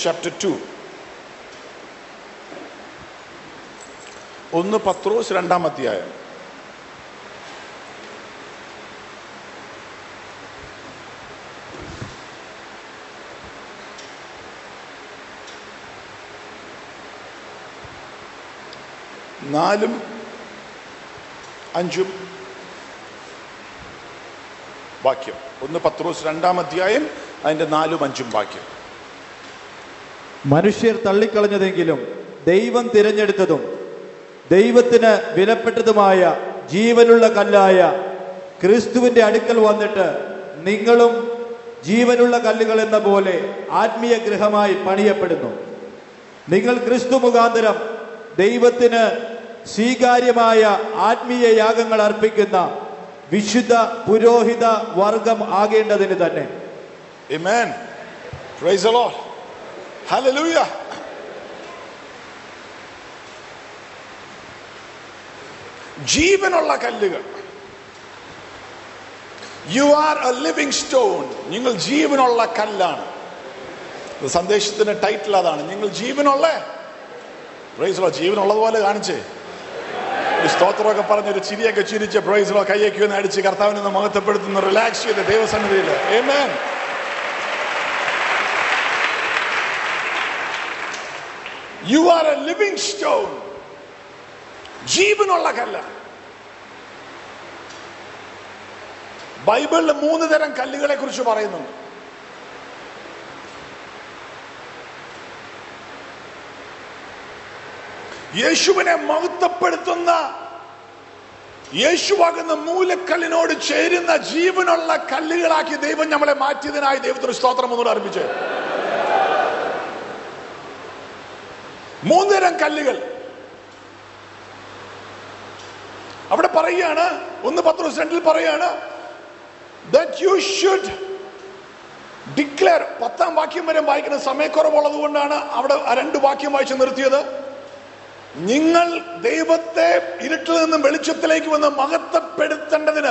chapter 2. ഒന്ന് പത്രോസ് രണ്ടാം അധ്യായം നാലും അഞ്ചും വാക്യം ഒന്ന് പത്രോസ് രണ്ടാം അധ്യായം അതിന്റെ നാലും അഞ്ചും വാക്യം മനുഷ്യർ തള്ളിക്കളഞ്ഞതെങ്കിലും ദൈവം തിരഞ്ഞെടുത്തതും ദൈവത്തിന് വിലപ്പെട്ടതുമായ ജീവനുള്ള കല്ലായ ക്രിസ്തുവിന്റെ അടുക്കൽ വന്നിട്ട് നിങ്ങളും ജീവനുള്ള കല്ലുകൾ എന്ന പോലെ ആത്മീയ ഗൃഹമായി പണിയപ്പെടുന്നു നിങ്ങൾ ക്രിസ്തു മുഖാന്തരം ദൈവത്തിന് സ്വീകാര്യമായ ആത്മീയ യാഗങ്ങൾ അർപ്പിക്കുന്ന വിശുദ്ധ പുരോഹിത വർഗം ആകേണ്ടതിന് തന്നെ Amen. Praise the Lord. Hallelujah. ജീവനുള്ള കല്ലുകൾ you are a living stone നിങ്ങൾ ജീവനുള്ള കല്ലാണ് ഇത് സന്ദേശത്തിന്റെ ടൈറ്റിൽ അതാണ് നിങ്ങൾ ജീവനുള്ള പ്രൈസലോ ജീവനുള്ളതുപോലെ കാണിച്ചേ ഒരു സ്തോത്രമൊക്കെ പറഞ്ഞ് ഒരു ചിരിയൊക്കെ ചിരിച്ച് പ്രൈസലോ കയ്യൊക്കെ ഒന്ന് അടിച്ച് കർത്താവിനെ ഒന്ന് മഹത്വപ്പെടുത്തുന്ന റിലാക്സ് ചെയ്ത് ദൈവസന്നിധിയിൽ Amen. You are a living stone ജീവനുള്ള കല്ല ബൈബിളിൽ മൂന്ന് തരം കല്ലുകളെ കുറിച്ച് പറയുന്നുണ്ട് യേശുവിനെ മഹത്വപ്പെടുത്തുന്ന യേശുവാകുന്ന മൂലക്കല്ലിനോട് ചേരുന്ന ജീവനുള്ള കല്ലുകളാക്കി ദൈവം നമ്മളെ മാറ്റിയതിനായി ദൈവത്തിന് സ്തോത്രം ഒന്നുകൂടെ അർപ്പിച്ചേ മൂന്നുതരം കല്ലുകൾ അവിടെ പറയുകയാണ് ഒന്ന് പത്രോസ് രണ്ടിൽ പറയാണ് ദാറ്റ് യു ഷുഡ് ഡിക്ലെയർ പത്താം വാക്യം വരെ വായിക്കുന്ന സമയക്കുറവുള്ളത് കൊണ്ടാണ് അവിടെ ആ രണ്ട് വാക്യം വായിച്ച് നിർത്തിയത് നിങ്ങൾ ദൈവത്തെ ഇരുട്ടിൽ നിന്നും വെളിച്ചത്തിലേക്ക് വന്ന് മഹത്വപ്പെടുത്തേണ്ടതിന്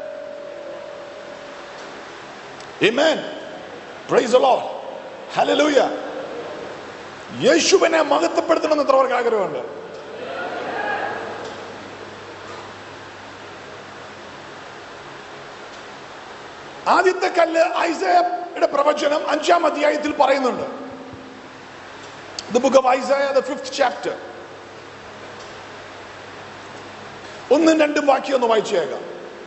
Amen. Praise the Lord. Hallelujah. യേശുവിനെ മഹത്വപ്പെടുത്തണമെന്ന് എത്ര പേർക്ക് ആഗ്രഹമുണ്ട് ആദ്യത്തെ കല്ല് ഐസയുടെ പ്രവചനം അഞ്ചാം അധ്യായത്തിൽ പറയുന്നുണ്ട് the book of Isaiah the fifth chapter ഒന്നും രണ്ടും വാക്യം ഒന്ന് വായിച്ചേക്കാം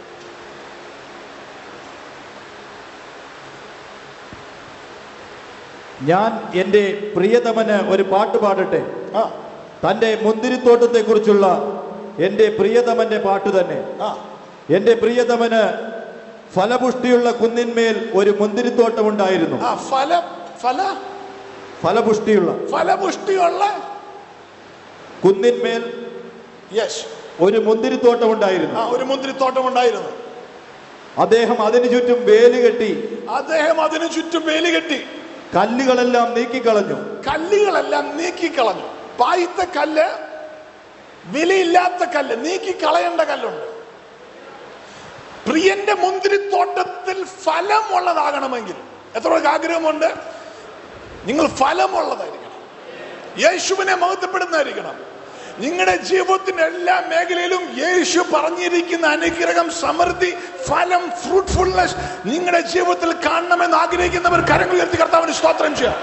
ഞാൻ എൻ്റെ പ്രിയതമന് ഒരു പാട്ട് പാടട്ടെ ആ തൻ്റെ മുന്തിരിത്തോട്ടത്തെ കുറിച്ചുള്ള എൻ്റെ പ്രിയതമന്റെ പാട്ട് തന്നെ ആ എൻ്റെ പ്രിയതമന് ഫലപുഷ്ടിയുള്ള കുന്നിന്മേൽ ഒരു മുന്തിരിത്തോട്ടം ഉണ്ടായിരുന്നു ആ ഫല ഫല ഫലപുഷ്ടിയുള്ള ഫലപുഷ്ടിയുള്ള കുന്നിന്മേൽ യെസ് ഒരു മുന്തിരിത്തോട്ടം ഉണ്ടായിരുന്നു ആ ഒരു മുന്തിരിത്തോട്ടം ഉണ്ടായിരുന്നു അദ്ദേഹം അതിനു ചുറ്റും വേലി കെട്ടി അദ്ദേഹം അതിനു ചുറ്റും വേലി കെട്ടി കല്ലുകളെല്ലാം നീക്കിക്കളഞ്ഞു കല്ലുകളെല്ലാം നീക്കിക്കളഞ്ഞു പായിത്ത കല്ല് വിലയില്ലാത്ത കല്ല് നീക്കി കളയേണ്ട കല്ലുണ്ട് പ്രിയന്റെ മുന്തിരിത്തോട്ടത്തിൽ ഫലമുള്ളതാകണമെങ്കിൽ എത്ര പേർക്ക് ആഗ്രഹമുണ്ട് നിങ്ങൾ ഫലമുള്ളതായിരിക്കണം യേശുവിനെ മഹത്വപ്പെടുന്നതായിരിക്കണം നിങ്ങളുടെ ജീവിതത്തിന്റെ എല്ലാ മേഖലയിലും യേശു പറഞ്ഞിരിക്കുന്ന അനുഗ്രഹം സമൃദ്ധി ഫലം ഫ്രൂട്ട്ഫുൾനെസ് നിങ്ങളുടെ ജീവിതത്തിൽ കാണണമെന്ന് ആഗ്രഹിക്കുന്നവർ കരങ്ങൾ ഉയർത്തി കർത്താവിന് സ്തോത്രം ചെയ്യാം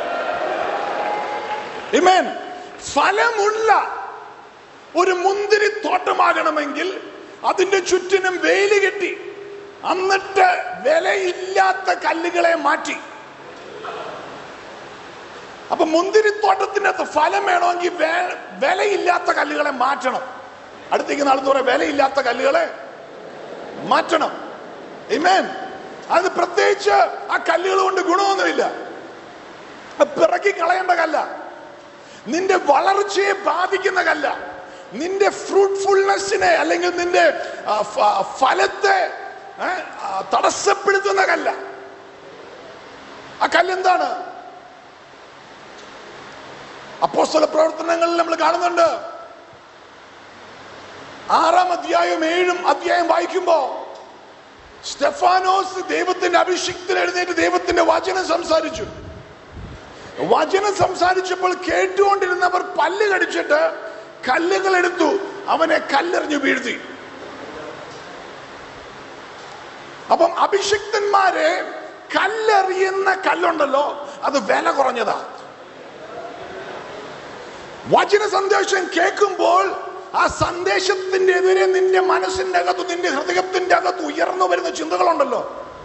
Amen. ഫലമുള്ള ഒരു മുന്തിരി തോട്ടമാകണമെങ്കിൽ അതിന്റെ ചുറ്റിനും വേലി കെട്ടി എന്നിട്ട് വിലയില്ലാത്ത കല്ലുകളെ മാറ്റി അപ്പൊ മുന്തിരിത്തോട്ടത്തിന്റെ അകത്ത് ഫലം വേണമെങ്കിൽ വേ- വിലയില്ലാത്ത കല്ലുകളെ മാറ്റണം അടുത്തേക്ക് നാളത്തെ പറയാം വിലയില്ലാത്ത കല്ലുകളെ മാറ്റണം Amen. അത് പ്രത്യേകിച്ച് ആ കല്ലുകൾ കൊണ്ട് ഗുണമൊന്നുമില്ല അത് പിറക്കി കളയേണ്ട കല്ല നിന്റെ വളർച്ചയെ ബാധിക്കുന്ന കല്ല നിന്റെ ഫ്രൂട്ട്ഫുൾനെസ്സിനെ അല്ലെങ്കിൽ നിന്റെ ആ, ഫ- ഫലത്തെ ഏ, ആ, തടസ്സപ്പെടുത്തുന്ന കല്ല ആ കല്ലെന്താണ് അപ്പോസ്തല പ്രവർത്തനങ്ങളിൽ നമ്മൾ കാണുന്നുണ്ട് ആറാം അധ്യായം ഏഴും അധ്യായം വായിക്കുമ്പോ സ്റ്റെഫാനോസ് ദൈവത്തിന്റെ അഭിഷിക്തൻ എഴുന്നേറ്റ് ദൈവത്തിന്റെ വചനം സംസാരിച്ചു വചനം സംസാരിച്ചപ്പോൾ കേട്ടുകൊണ്ടിരുന്നവർ പല്ല് കടിച്ചിട്ട് കല്ലുകൾ എടുത്തു അവനെ കല്ലെറിഞ്ഞു വീഴ്ത്തി അപ്പം അഭിഷിക്തന്മാരെ കല്ലെറിയുന്ന കല്ലുണ്ടല്ലോ അത് വില കുറഞ്ഞതാ വചന സന്ദേശം കേൾക്കുമ്പോൾ ആ സന്ദേശത്തിന്റെ എതിരെ നിന്റെ മനസ്സിന്റെ അകത്ത് നിന്റെ ഹൃദയത്തിന്റെ അകത്ത് ഉയർന്നു വരുന്ന ചിന്തകളുണ്ടല്ലോ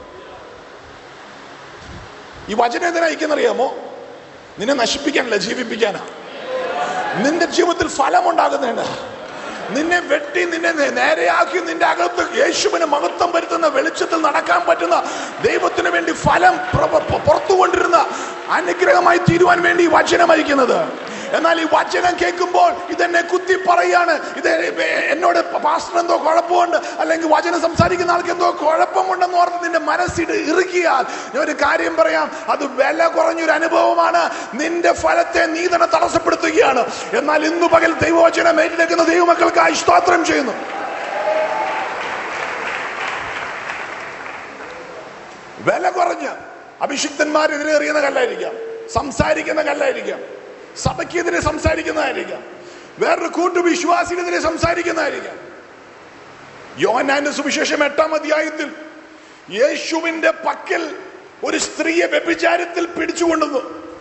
ഈ വചനം എന്തിനാ അയക്കുന്നറിയാമോ നിന്നെ നശിപ്പിക്കാനല്ല ജീവിപ്പിക്കാനാ നിന്റെ ജീവിതത്തിൽ ഫലമുണ്ടാകുന്നതിന് നിന്നെ വെട്ടി നിന്നെ നേ- നേരെയാക്കി നിന്റെ അകത്ത് യേശുവിന് മഹത്വം വരുത്തുന്ന വെളിച്ചത്തിൽ നടക്കാൻ പറ്റുന്ന ദൈവത്തിന് വേണ്ടി ഫലം പ്ര- പ്ര- പുറത്തു കൊണ്ടിരുന്ന അനുഗ്രഹമായി തീരുവാൻ വേണ്ടി ഈ വചനം അയക്കുന്നത് എന്നാൽ ഈ വചനം കേൾക്കുമ്പോൾ ഇതെന്നെ കുത്തി പറയാണ് ഇത് എന്നോട് പാസ്റ്റർ എന്തോ കുഴപ്പമുണ്ട് അല്ലെങ്കിൽ വചനം സംസാരിക്കുന്ന ആൾക്ക് എന്തോ കുഴപ്പമുണ്ടെന്ന് ഓർത്ത് നിന്റെ മനസ്സിട് ഇറുകിയാൽ ഞാൻ ഒരു കാര്യം പറയാം അത് വില കുറഞ്ഞൊരു അനുഭവമാണ് നിന്റെ ഫലത്തെ നീ തന്നെ തടസ്സപ്പെടുത്തുകയാണ് എന്നാൽ ഇന്നു പകൽ ദൈവവചനം ഏറ്റെടുക്കുന്ന ദൈവമക്കൾക്കായി സ്തോത്രം ചെയ്യുന്നു വില കുറഞ്ഞ് അഭിഷിക്തന്മാരെതിരെ എറിയുന്ന കല്ലായിരിക്കാം സംസാരിക്കുന്ന കല്ലായിരിക്കാം സഭയ്ക്കെതിരെ സംസാരിക്കുന്നതായിരിക്കാം വേറൊരു കൂട്ടു വിശ്വാസിനെതിരെ സംസാരിക്കുന്നതായിരിക്കാം യോഹന്നാന്റെ സുവിശേഷം എട്ടാം അധ്യായത്തിൽ യേശുവിന്റെ പക്കൽ ഒരു സ്ത്രീയെ വ്യഭിചാരത്തിൽ പിടിച്ചുകൊണ്ടുവന്നു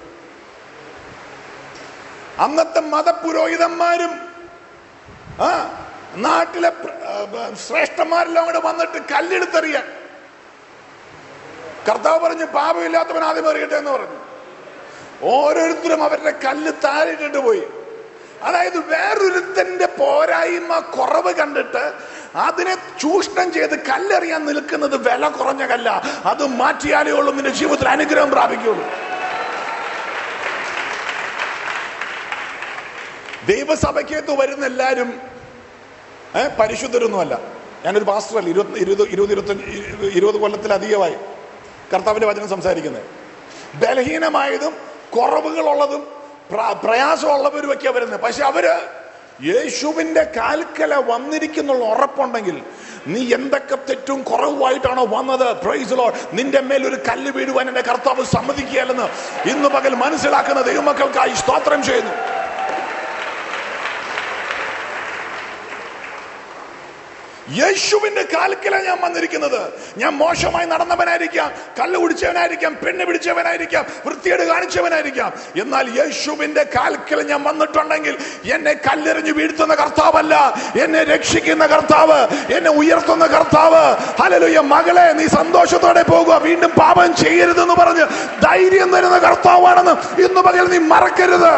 അന്നത്തെ മതപുരോഹിതന്മാരും ആ നാട്ടിലെ പ്ര- ആ, ശ്രേഷ്ഠന്മാരെല്ലാം കൂടെ വന്നിട്ട് കല്ലെടുത്തെറിയാൻ കർത്താവ് പറഞ്ഞു പാപമില്ലാത്തവൻ ആദ്യം എറിയട്ടെ എന്ന് പറഞ്ഞു ഓരോരുത്തരും അവരുടെ കല്ല് താഴെയിട്ടിട്ട് പോയി അതായത് വേറൊരുത്തന്റെ പോരായ്മ കുറവ് കണ്ടിട്ട് അതിനെ ചൂഷണം ചെയ്ത് കല്ലെറിയാൻ നിൽക്കുന്നത് വില കുറഞ്ഞ കല്ല അത് മാറ്റിയാലേ ഉള്ളൂ നിന്റെ ജീവിതത്തിൽ അനുഗ്രഹം പ്രാപിക്കുള്ളൂ ദൈവസഭയ്ക്കകത്ത് വരുന്ന എല്ലാവരും ഏഹ് പരിശുദ്ധരൊന്നുമല്ല ഞാനൊരു പാസ്റ്ററല്ല ഇരുപത്തി ഇരുപത് ഇരുപത് ഇരുപത്തഞ്ച് ഇരുപത് കൊല്ലത്തിലധികമായി കർത്താവിന്റെ വചനം സംസാരിക്കുന്നത് ബലഹീനമായതും കുറവുകളുള്ളതും പ്ര- പ്രയാസമുള്ളവരുമൊക്കെയാ വരുന്നത് പക്ഷെ അവര് യേശുവിന്റെ കാൽക്കല വന്നിരിക്കുന്നുള്ള ഉറപ്പുണ്ടെങ്കിൽ നീ എന്തൊക്കെ തെറ്റും കുറവുമായിട്ടാണോ വന്നത് പ്രൈസ് ലോ നിന്റെ മേൽ ഒരു കല്ല് വീഴുവാൻ എന്റെ കർത്താവ് സമ്മതിക്കുകയല്ലെന്ന് ഇന്ന് പകൽ മനസ്സിലാക്കുന്ന ദൈവമക്കൾക്കായി സ്തോത്രം ചെയ്യുന്നു യേശുവിന്റെ കാൽക്കല ഞാൻ വന്നിരിക്കുന്നത് ഞാൻ മോശമായി നടന്നവനായിരിക്കാം കല്ല് കുടിച്ചവനായിരിക്കാം പെണ്ണ് പിടിച്ചവനായിരിക്കാം വൃത്തിയേട് കാണിച്ചവനായിരിക്കാം എന്നാൽ യേശുവിന്റെ കാൽക്കല ഞാൻ വന്നിട്ടുണ്ടെങ്കിൽ എന്നെ കല്ലെറിഞ്ഞു വീഴ്ത്തുന്ന കർത്താവല്ല എന്നെ രക്ഷിക്കുന്ന കർത്താവ് എന്നെ ഉയർത്തുന്ന കർത്താവ് ഹലലുയ മകളെ നീ സന്തോഷത്തോടെ പോകുക വീണ്ടും പാപം ചെയ്യരുതെന്ന് പറഞ്ഞ് ധൈര്യം തരുന്ന കർത്താവാണെന്ന് ഇന്ന് പകൽ നീ മറക്കരുത്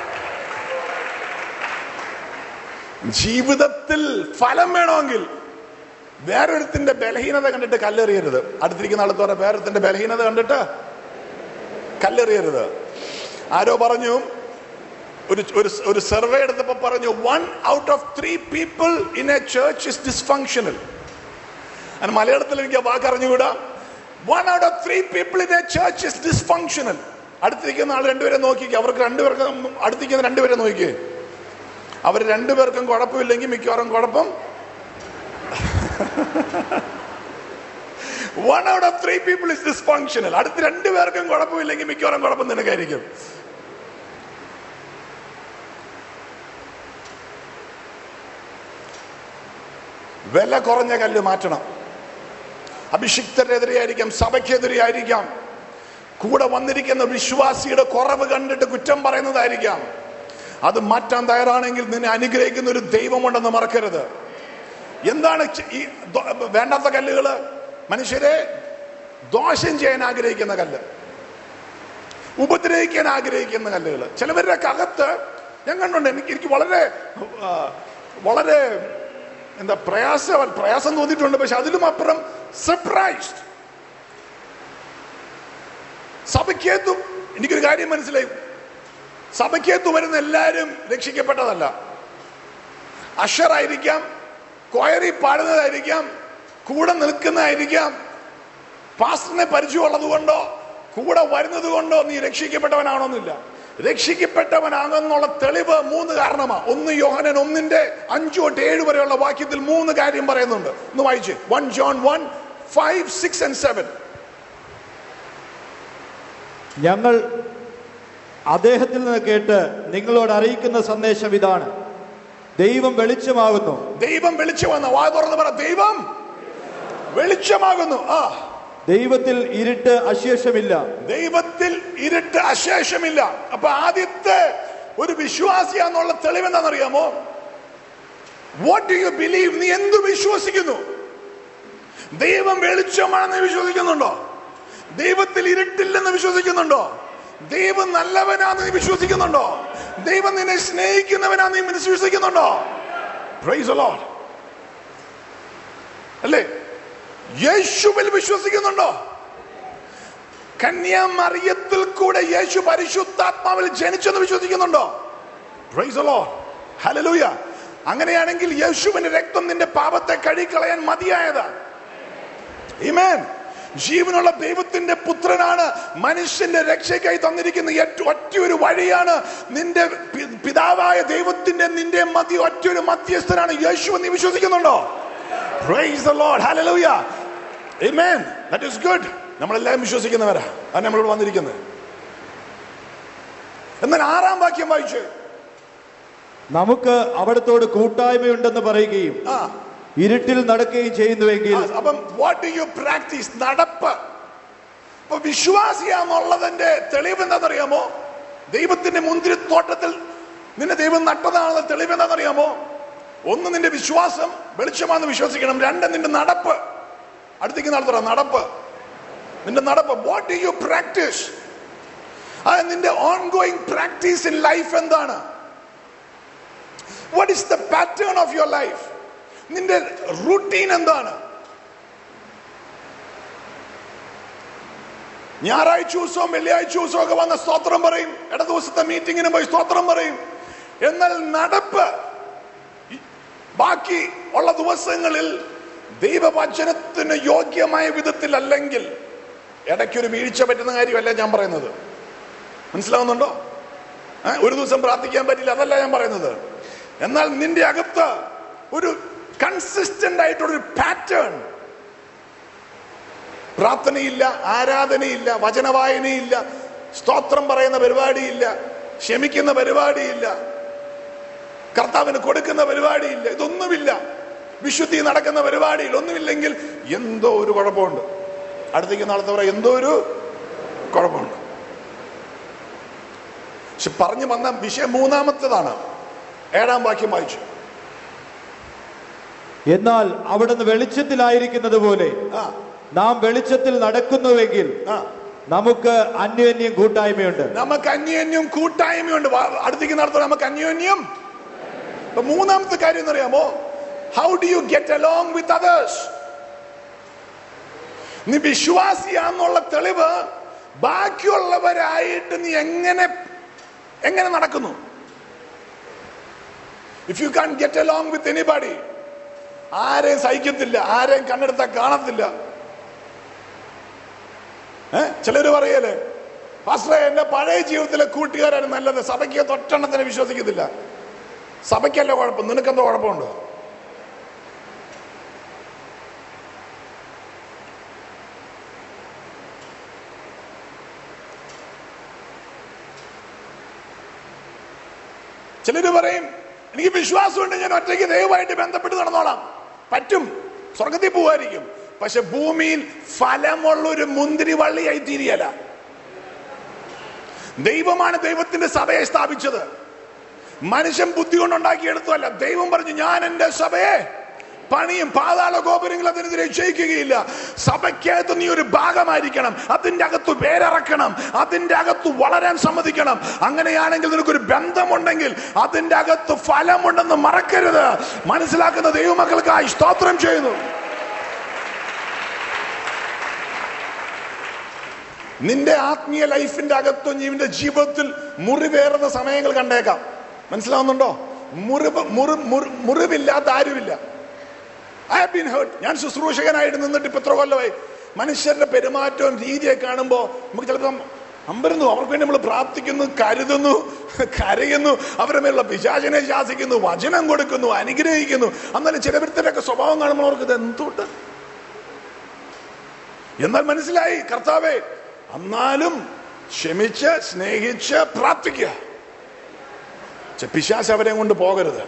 ജീവിതത്തിൽ ഫലം വേണമെങ്കിൽ വേറൊരുത്തിന്റെ ബലഹീനത കണ്ടിട്ട് കല്ലെറിയരുത് അടുത്തിരിക്കുന്ന ആളത്തോടെ വേറൊരുത്തിന്റെ ബലഹീനത കണ്ടിട്ട് കല്ലെറിയരുത് ആരോ പറഞ്ഞു ഒരു ഒരു ഒരു സർവേ എടുത്തപ്പോ പറഞ്ഞു one out of three people in a church is dysfunctional അതിന് മലയാളത്തിൽ എനിക്ക് ആ വാക്ക് അറിഞ്ഞുകൂടാ one out of three people in a church is dysfunctional അടുത്തിരിക്കുന്ന ആൾ രണ്ടുപേരെ നോക്കിക്കേ അവർക്ക് രണ്ടുപേർക്കും അടുത്തിരിക്കുന്ന രണ്ടുപേരെ നോക്കിക്കേ അവർ രണ്ടുപേർക്കും കുഴപ്പമില്ലെങ്കിൽ മിക്കവാറും കുഴപ്പം one out of three people is dysfunctional അടുത്ത് രണ്ടുപേർക്കും കുഴപ്പമില്ലെങ്കിൽ മിക്കവാറും കുഴപ്പം നിനക്കായിരിക്കും വില കുറഞ്ഞ കല്ല് മാറ്റണം അഭിഷിക്തരെതിരെയായിരിക്കാം സഭയ്ക്കെതിരെയായിരിക്കാം കൂടെ വന്നിരിക്കുന്ന വിശ്വാസിയുടെ കുറവ് കണ്ടിട്ട് കുറ്റം പറയുന്നതായിരിക്കാം അത് മാറ്റാൻ തയ്യാറാണെങ്കിൽ നിന്നെ അനുഗ്രഹിക്കുന്ന ഒരു ദൈവമുണ്ടെന്ന് മറക്കരുത് എന്താണ് ചെ- ഈ ദോ- വേണ്ടാത്ത കല്ലുകള് മനുഷ്യരെ ദോഷം ചെയ്യാൻ ആഗ്രഹിക്കുന്ന കല്ല് ഉപദ്രവിക്കാൻ ആഗ്രഹിക്കുന്ന കല്ലുകൾ ചിലവരുടെ അകത്ത് ഞാൻ കണ്ടുണ്ട് എനിക്ക് എനിക്ക് വളരെ ആ, വളരെ എന്താ പ്രയാസ പ്രയാസം തോന്നിയിട്ടുണ്ട് പക്ഷെ അതിലും അപ്പുറം സർപ്രൈസ്ഡ് സഭയ്ക്കകത്തും എനിക്കൊരു കാര്യം മനസ്സിലായി സഭയ്ക്കകത്ത് വരുന്ന എല്ലാവരും രക്ഷിക്കപ്പെട്ടതല്ല അഷറായിരിക്കാം കൊയറി പാടുന്നതായിരിക്കാം കൂടെ നിൽക്കുന്നതായിരിക്കാം പാസ്റ്ററിനെ പരിചയമുള്ളത് കൊണ്ടോ കൂടെ വരുന്നത് കൊണ്ടോ നീ രക്ഷിക്കപ്പെട്ടവനാണോന്നില്ല രക്ഷിക്കപ്പെട്ടവനാണെന്നുള്ള തെളിവ് മൂന്ന് കാരണമാണ് ഒന്ന് യോഹനൻ ഒന്നിന്റെ അഞ്ചു തൊട്ട് ഏഴ് വരെയുള്ള വാക്യത്തിൽ മൂന്ന് കാര്യം പറയുന്നുണ്ട് ഒന്ന് വായിച്ച് one John one five six and seven ഞങ്ങൾ അദ്ദേഹത്തിൽ നിന്ന് കേട്ട് നിങ്ങളോട് അറിയിക്കുന്ന സന്ദേശം ഇതാണ് ദൈവം വെളിച്ചമാകുന്നു ദൈവം വെളിച്ചമെന്ന് വാ തുറന്ന് പറ ദൈവം വെളിച്ചമാകുന്നു ആ ദൈവത്തിൽ ഇരുട്ട് അശേഷമില്ല ദൈവത്തിൽ ഇരുട്ട് അശേഷമില്ല അപ്പൊ ആദ്യത്തെ ഒരു വിശ്വാസിയാന്നുള്ള തെളിവ് എന്താണെന്നറിയാമോ വാട്ട് ഡു യു ബിലീവ് നീ എന്ത് വിശ്വസിക്കുന്നു ദൈവം വെളിച്ചമാണെന്ന് വിശ്വസിക്കുന്നുണ്ടോ ദൈവത്തിൽ ഇരുട്ടില്ലെന്ന് വിശ്വസിക്കുന്നുണ്ടോ ദൈവം നല്ലവനാന്ന് നീ വിശ്വസിക്കുന്നുണ്ടോ ദൈവം നിന്നെ സ്നേഹിക്കുന്നവനാന്ന് നീ വിശ്വസിക്കുന്നുണ്ടോ പ്രൈസ് ലോഡ് അല്ലേ യേശുവിൽ വിശ്വസിക്കുന്നുണ്ടോ കന്യാമറിയത്തിൽ കൂടെ യേശു പരിശുദ്ധാത്മാവിൽ ജനിച്ചെന്ന് വിശ്വസിക്കുന്നുണ്ടോ പ്രൈസ് ലോഡ് ഹല്ലേലൂയ അങ്ങനെയാണെങ്കിൽ യേശുവിന്റെ രക്തം നിന്റെ പാപത്തെ കഴുകിക്കളയാൻ മതിയായതാണ് Amen. ജീവനുള്ള ദൈവത്തിന്റെ പുത്രനാണ് മനുഷ്യന്റെ രക്ഷയ്ക്കായി തന്നിരിക്കുന്ന ഏറ്റവും ഒറ്റയൊരു വഴിയാണ് നിന്റെ പി- പിതാവായ ദൈവത്തിന്റെ നിന്റെ മധ്യ ഒറ്റയൊരു മധ്യസ്ഥനാണ് യേശു എന്ന് നീ വിശ്വസിക്കുന്നുണ്ടോ Praise the Lord. Hallelujah. Amen. That is good. നമ്മളെല്ലാം വിശ്വസിക്കുന്നവരാ അത് നമ്മളിവിടെ വന്നിരിക്കുന്നത് എന്നാൽ ആറാം വാക്യം വായിച്ചു നമുക്ക് അവിടത്തോട് കൂട്ടായ്മയുണ്ടെന്ന് പറയുകയും ആ ഇരുട്ടിൽ നടക്കുകയും ചെയ്യുന്നുവെങ്കിൽ ആ, അപ്പം വാട്ട് ഡു യു പ്രാക്ടീസ് നടപ്പ് അപ്പൊ വിശ്വാസിയാന്നുള്ളതിന്റെ തെളിവ് എന്താണെന്നറിയാമോ ദൈവത്തിന്റെ മുന്തിരിത്തോട്ടത്തിൽ നിന്നെ ദൈവം നട്ടതാണെന്ന തെളിവ് എന്താണെന്നറിയാമോ ഒന്ന് നിന്റെ വിശ്വാസം വെളിച്ചമാണെന്ന് വിശ്വസിക്കണം രണ്ട് നിന്റെ നടപ്പ് അടുത്തേക്ക് നടത്തറ നടപ്പ് നിന്റെ നടപ്പ് വാട്ട് ഡു യു പ്രാക്ടീസ് അത് നിന്റെ ongoing practice in life എന്താണ് what is the pattern of your life നിന്റെ റൂട്ടീൻ എന്താണ് ഞായറാഴ്ച ദിവസവും വെള്ളിയാഴ്ച ദിവസവും ഒക്കെ വന്ന സ്തോത്രം പറയും ഇട ദിവസത്തെ മീറ്റിങ്ങിന് പോയി സ്തോത്രം പറയും എന്നാൽ നടപ്പ് ഈ ബാക്കി ഉള്ള ദിവസങ്ങളിൽ ദൈവവചനത്തിന് യോഗ്യമായ വിധത്തിൽ അല്ലെങ്കിൽ ഇടയ്ക്കൊരു വീഴ്ച പറ്റുന്ന കാര്യമല്ല ഞാൻ പറയുന്നത് മനസ്സിലാവുന്നുണ്ടോ ഏ? ഒരു ദിവസം പ്രാർത്ഥിക്കാൻ പറ്റില്ല അതല്ല ഞാൻ പറയുന്നത് എന്നാൽ നിന്റെ അകത്ത് ഒരു കൺസിസ്റ്റന്റ് ആയിട്ടുള്ള ഒരു പാറ്റേൺ പ്രാർത്ഥനയില്ല ആരാധനയില്ല വചനവായനയില്ല സ്തോത്രം പറയുന്ന പരിപാടിയില്ല ക്ഷമിക്കുന്ന പരിപാടിയില്ല കർത്താവിന് കൊടുക്കുന്ന പരിപാടിയില്ല ഇതൊന്നുമില്ല വിശുദ്ധി നടക്കുന്ന പരിപാടിയിൽ ഒന്നുമില്ലെങ്കിൽ എന്തോ ഒരു കുഴപ്പമുണ്ട് അടുത്തേക്ക് നാളത്തെ പറയാം എന്തോ ഒരു കുഴപ്പമുണ്ട് പക്ഷെ പറഞ്ഞു വന്ന വിഷയം മൂന്നാമത്തേതാണ് ഏഴാം വാക്യം വായിച്ചു എന്നാൽ അവിടുന്ന് വെളിച്ചത്തിലായിരിക്കുന്നത് പോലെ ആ നാം വെളിച്ചത്തിൽ നടക്കുന്നുവെങ്കിൽ ആ നമുക്ക് അന്യോന്യം കൂട്ടായ്മയുണ്ട് നമുക്ക് അന്യോന്യം കൂട്ടായ്മയുണ്ട് വാ- അടുത്തേക്ക് നടത്തണം നമുക്ക് അന്യോന്യം അപ്പൊ മൂന്നാമത്തെ കാര്യം എന്നറിയാമോ how do you get along with others നീ വിശ്വാസിയാന്നുള്ള തെളിവ് ബാക്കിയുള്ളവരായിട്ട് നീ എങ്ങനെ എങ്ങനെ നടക്കുന്നു if you can get along with anybody ആരെയും സഹിക്കത്തില്ല ആരെയും കണ്ണെടുത്താൽ കാണത്തില്ല ഏഹ് ചിലര് പറയല്ലേ പാസ്റ്ററെ എന്റെ പഴയ ജീവിതത്തിലെ കൂട്ടുകാരാണ് നല്ലത് സഭയ്ക്ക് തൊട്ടെണ്ണത്തിന് വിശ്വസിക്കത്തില്ല സഭയ്ക്കല്ല കുഴപ്പം നിനക്കെന്തോ കുഴപ്പമുണ്ട് ചിലര് പറയും എനിക്ക് വിശ്വാസമുണ്ട് ഞാൻ ഒറ്റയ്ക്ക് ദൈവമായിട്ട് ബന്ധപ്പെട്ട് നടന്നോളാം പറ്റും സ്വർഗത്തിൽ പോവായിരിക്കും പക്ഷെ ഭൂമിയിൽ ഫലമുള്ള ഒരു മുന്തിരി വള്ളിയായി തീരിയല ദൈവമാണ് ദൈവത്തിന്റെ സഭയെ സ്ഥാപിച്ചത് മനുഷ്യൻ ബുദ്ധി കൊണ്ടുണ്ടാക്കിയെടുത്തല്ല ദൈവം പറഞ്ഞു ഞാൻ എന്റെ സഭയെ പണിയും പാതാള ഗോപുരങ്ങൾ അതിനെതിരെ ജയിക്കുകയില്ല സഭയ്ക്കകത്ത് നീ ഒരു ഭാഗമായിരിക്കണം അതിന്റെ അകത്ത് പേരിറക്കണം അതിന്റെ അകത്ത് വളരാൻ സമ്മതിക്കണം അങ്ങനെയാണെങ്കിൽ നിനക്കൊരു ബന്ധമുണ്ടെങ്കിൽ അതിന്റെ അകത്ത് ഫലമുണ്ടെന്ന് മറക്കരുത് മനസ്സിലാക്കുന്ന ദൈവമക്കൾക്കായി സ്തോത്രം ചെയ്യുന്നു നിന്റെ ആത്മീയ ലൈഫിന്റെ അകത്തും നിന്റെ ജീവിതത്തിൽ മുറിവേറുന്ന സമയങ്ങൾ കണ്ടേക്കാം മനസ്സിലാവുന്നുണ്ടോ മുറിവ് മുറി മുറി- മുറിവില്ലാത്ത ആരുമില്ല ഐ ഹാവ് ബീൻ ഹേർട്ട് ഞാൻ ശുശ്രൂഷകനായിട്ട് നിന്നിട്ട് ഇപ്പൊ എത്ര കൊല്ലമായി മനുഷ്യരുടെ പെരുമാറ്റവും രീതിയൊക്കെ കാണുമ്പോൾ നമുക്ക് ചിലപ്പോൾ അമ്പരുന്നു അവർക്ക് വേണ്ടി നമ്മൾ പ്രാർത്ഥിക്കുന്നു കരുതുന്നു കരയുന്നു അവരുടെ മേലുള്ള പിശാചിനെ ശാസിക്കുന്നു വചനം കൊടുക്കുന്നു അനുഗ്രഹിക്കുന്നു എന്നാലും ചിലവരുത്തരൊക്കെ സ്വഭാവം കാണുമ്പോൾ അവർക്ക് ഇത് എന്തുകൊണ്ട് എന്നാൽ മനസ്സിലായി കർത്താവേ എന്നാലും ക്ഷമിച്ച് സ്നേഹിച്ച് പ്രാർത്ഥിക്കുക പക്ഷെ പിശാസ് അവരെ കൊണ്ട് പോകരുത്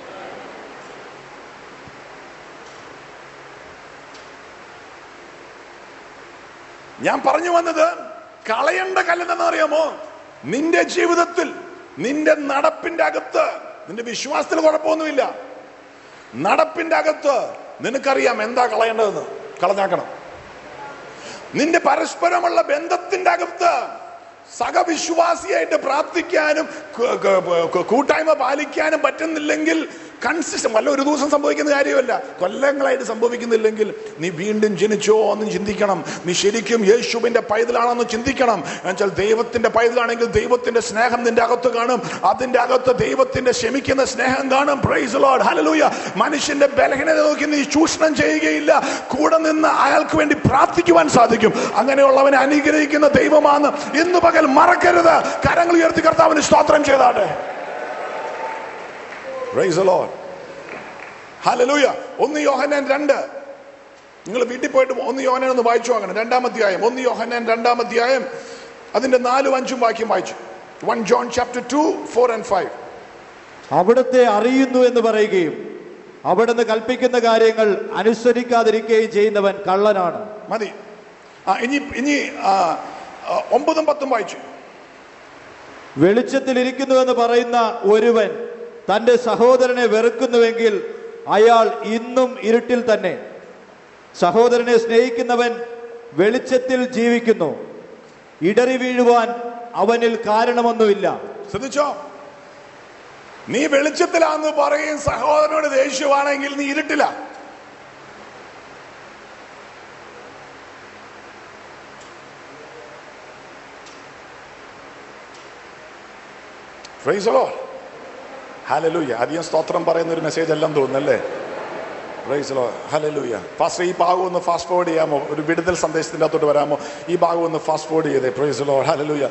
ഞാൻ പറഞ്ഞു വന്നത് കളയേണ്ട കല്ലെന്ന് അറിയാമോ നിന്റെ ജീവിതത്തിൽ നിന്റെ നടപ്പിന്റെ അകത്ത് നിന്റെ വിശ്വാസത്തിൽ കുഴപ്പമൊന്നുമില്ല നടപ്പിന്റെ അകത്ത് നിനക്കറിയാം എന്താ കളയേണ്ടതെന്ന് കളഞ്ഞാക്കണം നിന്റെ പരസ്പരമുള്ള ബന്ധത്തിന്റെ അകത്ത് സഹവിശ്വാസിയായിട്ട് പ്രാർത്ഥിക്കാനും കു- കു- കു- കൂട്ടായ്മ പാലിക്കാനും പറ്റുന്നില്ലെങ്കിൽ കൺസിസ്റ്റൻ വല്ല ഒരു ദിവസം സംഭവിക്കുന്ന കാര്യമല്ല കൊല്ലങ്ങളായിട്ട് സംഭവിക്കുന്നില്ലെങ്കിൽ നീ വീണ്ടും ജനിച്ചോ എന്ന് ചിന്തിക്കണം നീ ശരിക്കും യേശുവിന്റെ പൈതലാണെന്ന് ചിന്തിക്കണം എന്നുവെച്ചാൽ ദൈവത്തിന്റെ പൈതലാണെങ്കിൽ ദൈവത്തിന്റെ സ്നേഹം നിന്റെ അകത്ത് കാണും അതിന്റെ അകത്ത് ദൈവത്തിന്റെ ക്ഷമിക്കുന്ന സ്നേഹം കാണും പ്രൈസ് ലോഡ് ഹല്ലേലൂയ മനുഷ്യന്റെ ബലഹീനത നോക്കി നീ ചൂഷണം ചെയ്യുകയില്ല കൂടെ നിന്ന് അയാൾക്ക് വേണ്ടി പ്രാർത്ഥിക്കുവാൻ സാധിക്കും അങ്ങനെയുള്ളവനെ അനുഗ്രഹിക്കുന്ന ദൈവമാണ് ഇന്ന് പകൽ മറക്കരുത് കരങ്ങൾ ഉയർത്തി കർത്താവിന് സ്തോത്രം ചെയ്താട്ടെ പ്രൈസ് ലോഡ് ഹല്ലേലൂയ ഒന്ന് യോഹന്നാൻ രണ്ട് നിങ്ങൾ വീട്ടിൽ പോയിട്ട് ഒന്ന് യോഹന്നാൻ ഒന്ന് വായിച്ചു വാങ്ങണം രണ്ടാമധ്യായം ഒന്ന് യോഹന്നാൻ രണ്ടാമധ്യായം അതിന്റെ നാലും അഞ്ചും വാക്യം വായിച്ചു one John chapter two four and five അവിടുത്തെ അറിയുന്നു എന്ന് പറയുകയും അവിടുന്ന് കൽപ്പിക്കുന്ന കാര്യങ്ങൾ അനുസരിക്കാതിരിക്കുകയും ചെയ്യുന്നവൻ കള്ളനാണ് മതി ആ ഇനി ഇനി ആ, ആ, ഒമ്പതും പത്തും വായിച്ചു വെളിച്ചത്തിൽ ഇരിക്കുന്നുവെന്ന് പറയുന്ന ഒരുവൻ തന്റെ സഹോദരനെ വെറുക്കുന്നുവെങ്കിൽ അയാൾ ഇന്നും ഇരുട്ടിൽ തന്നെ സഹോദരനെ സ്നേഹിക്കുന്നവൻ വെളിച്ചത്തിൽ ജീവിക്കുന്നു ഇടറി വീഴുവാൻ അവനിൽ കാരണമൊന്നുമില്ല ശ്രദ്ധിച്ചോ നീ വെളിച്ചത്തിലാന്ന് പറയും സഹോദരനോട് ദേഷ്യമാണെങ്കിൽ നീ ഇരുട്ടില്ല ഫ്രൈസലോ ഹലലൂയ അധികം സ്തോത്രം പറയുന്ന ഒരു മെസ്സേജ് എല്ലാം തോന്നുന്നല്ലേ പ്രൈസലോ ഹലലൂയ ഫാസ്റ്റ് ഈ ഭാഗം ഒന്ന് ഫാസ്റ്റ് ഫോർവേഡ് ചെയ്യാമോ ഒരു വിടുതൽ സന്ദേശത്തിന്റെ അകത്തോട്ട് വരാമോ ഈ ഭാഗം ഒന്ന് ഫാസ്റ്റ് ഫോർവേഡ് ചെയ്തേ പ്രൈസലോ ഹലലൂയ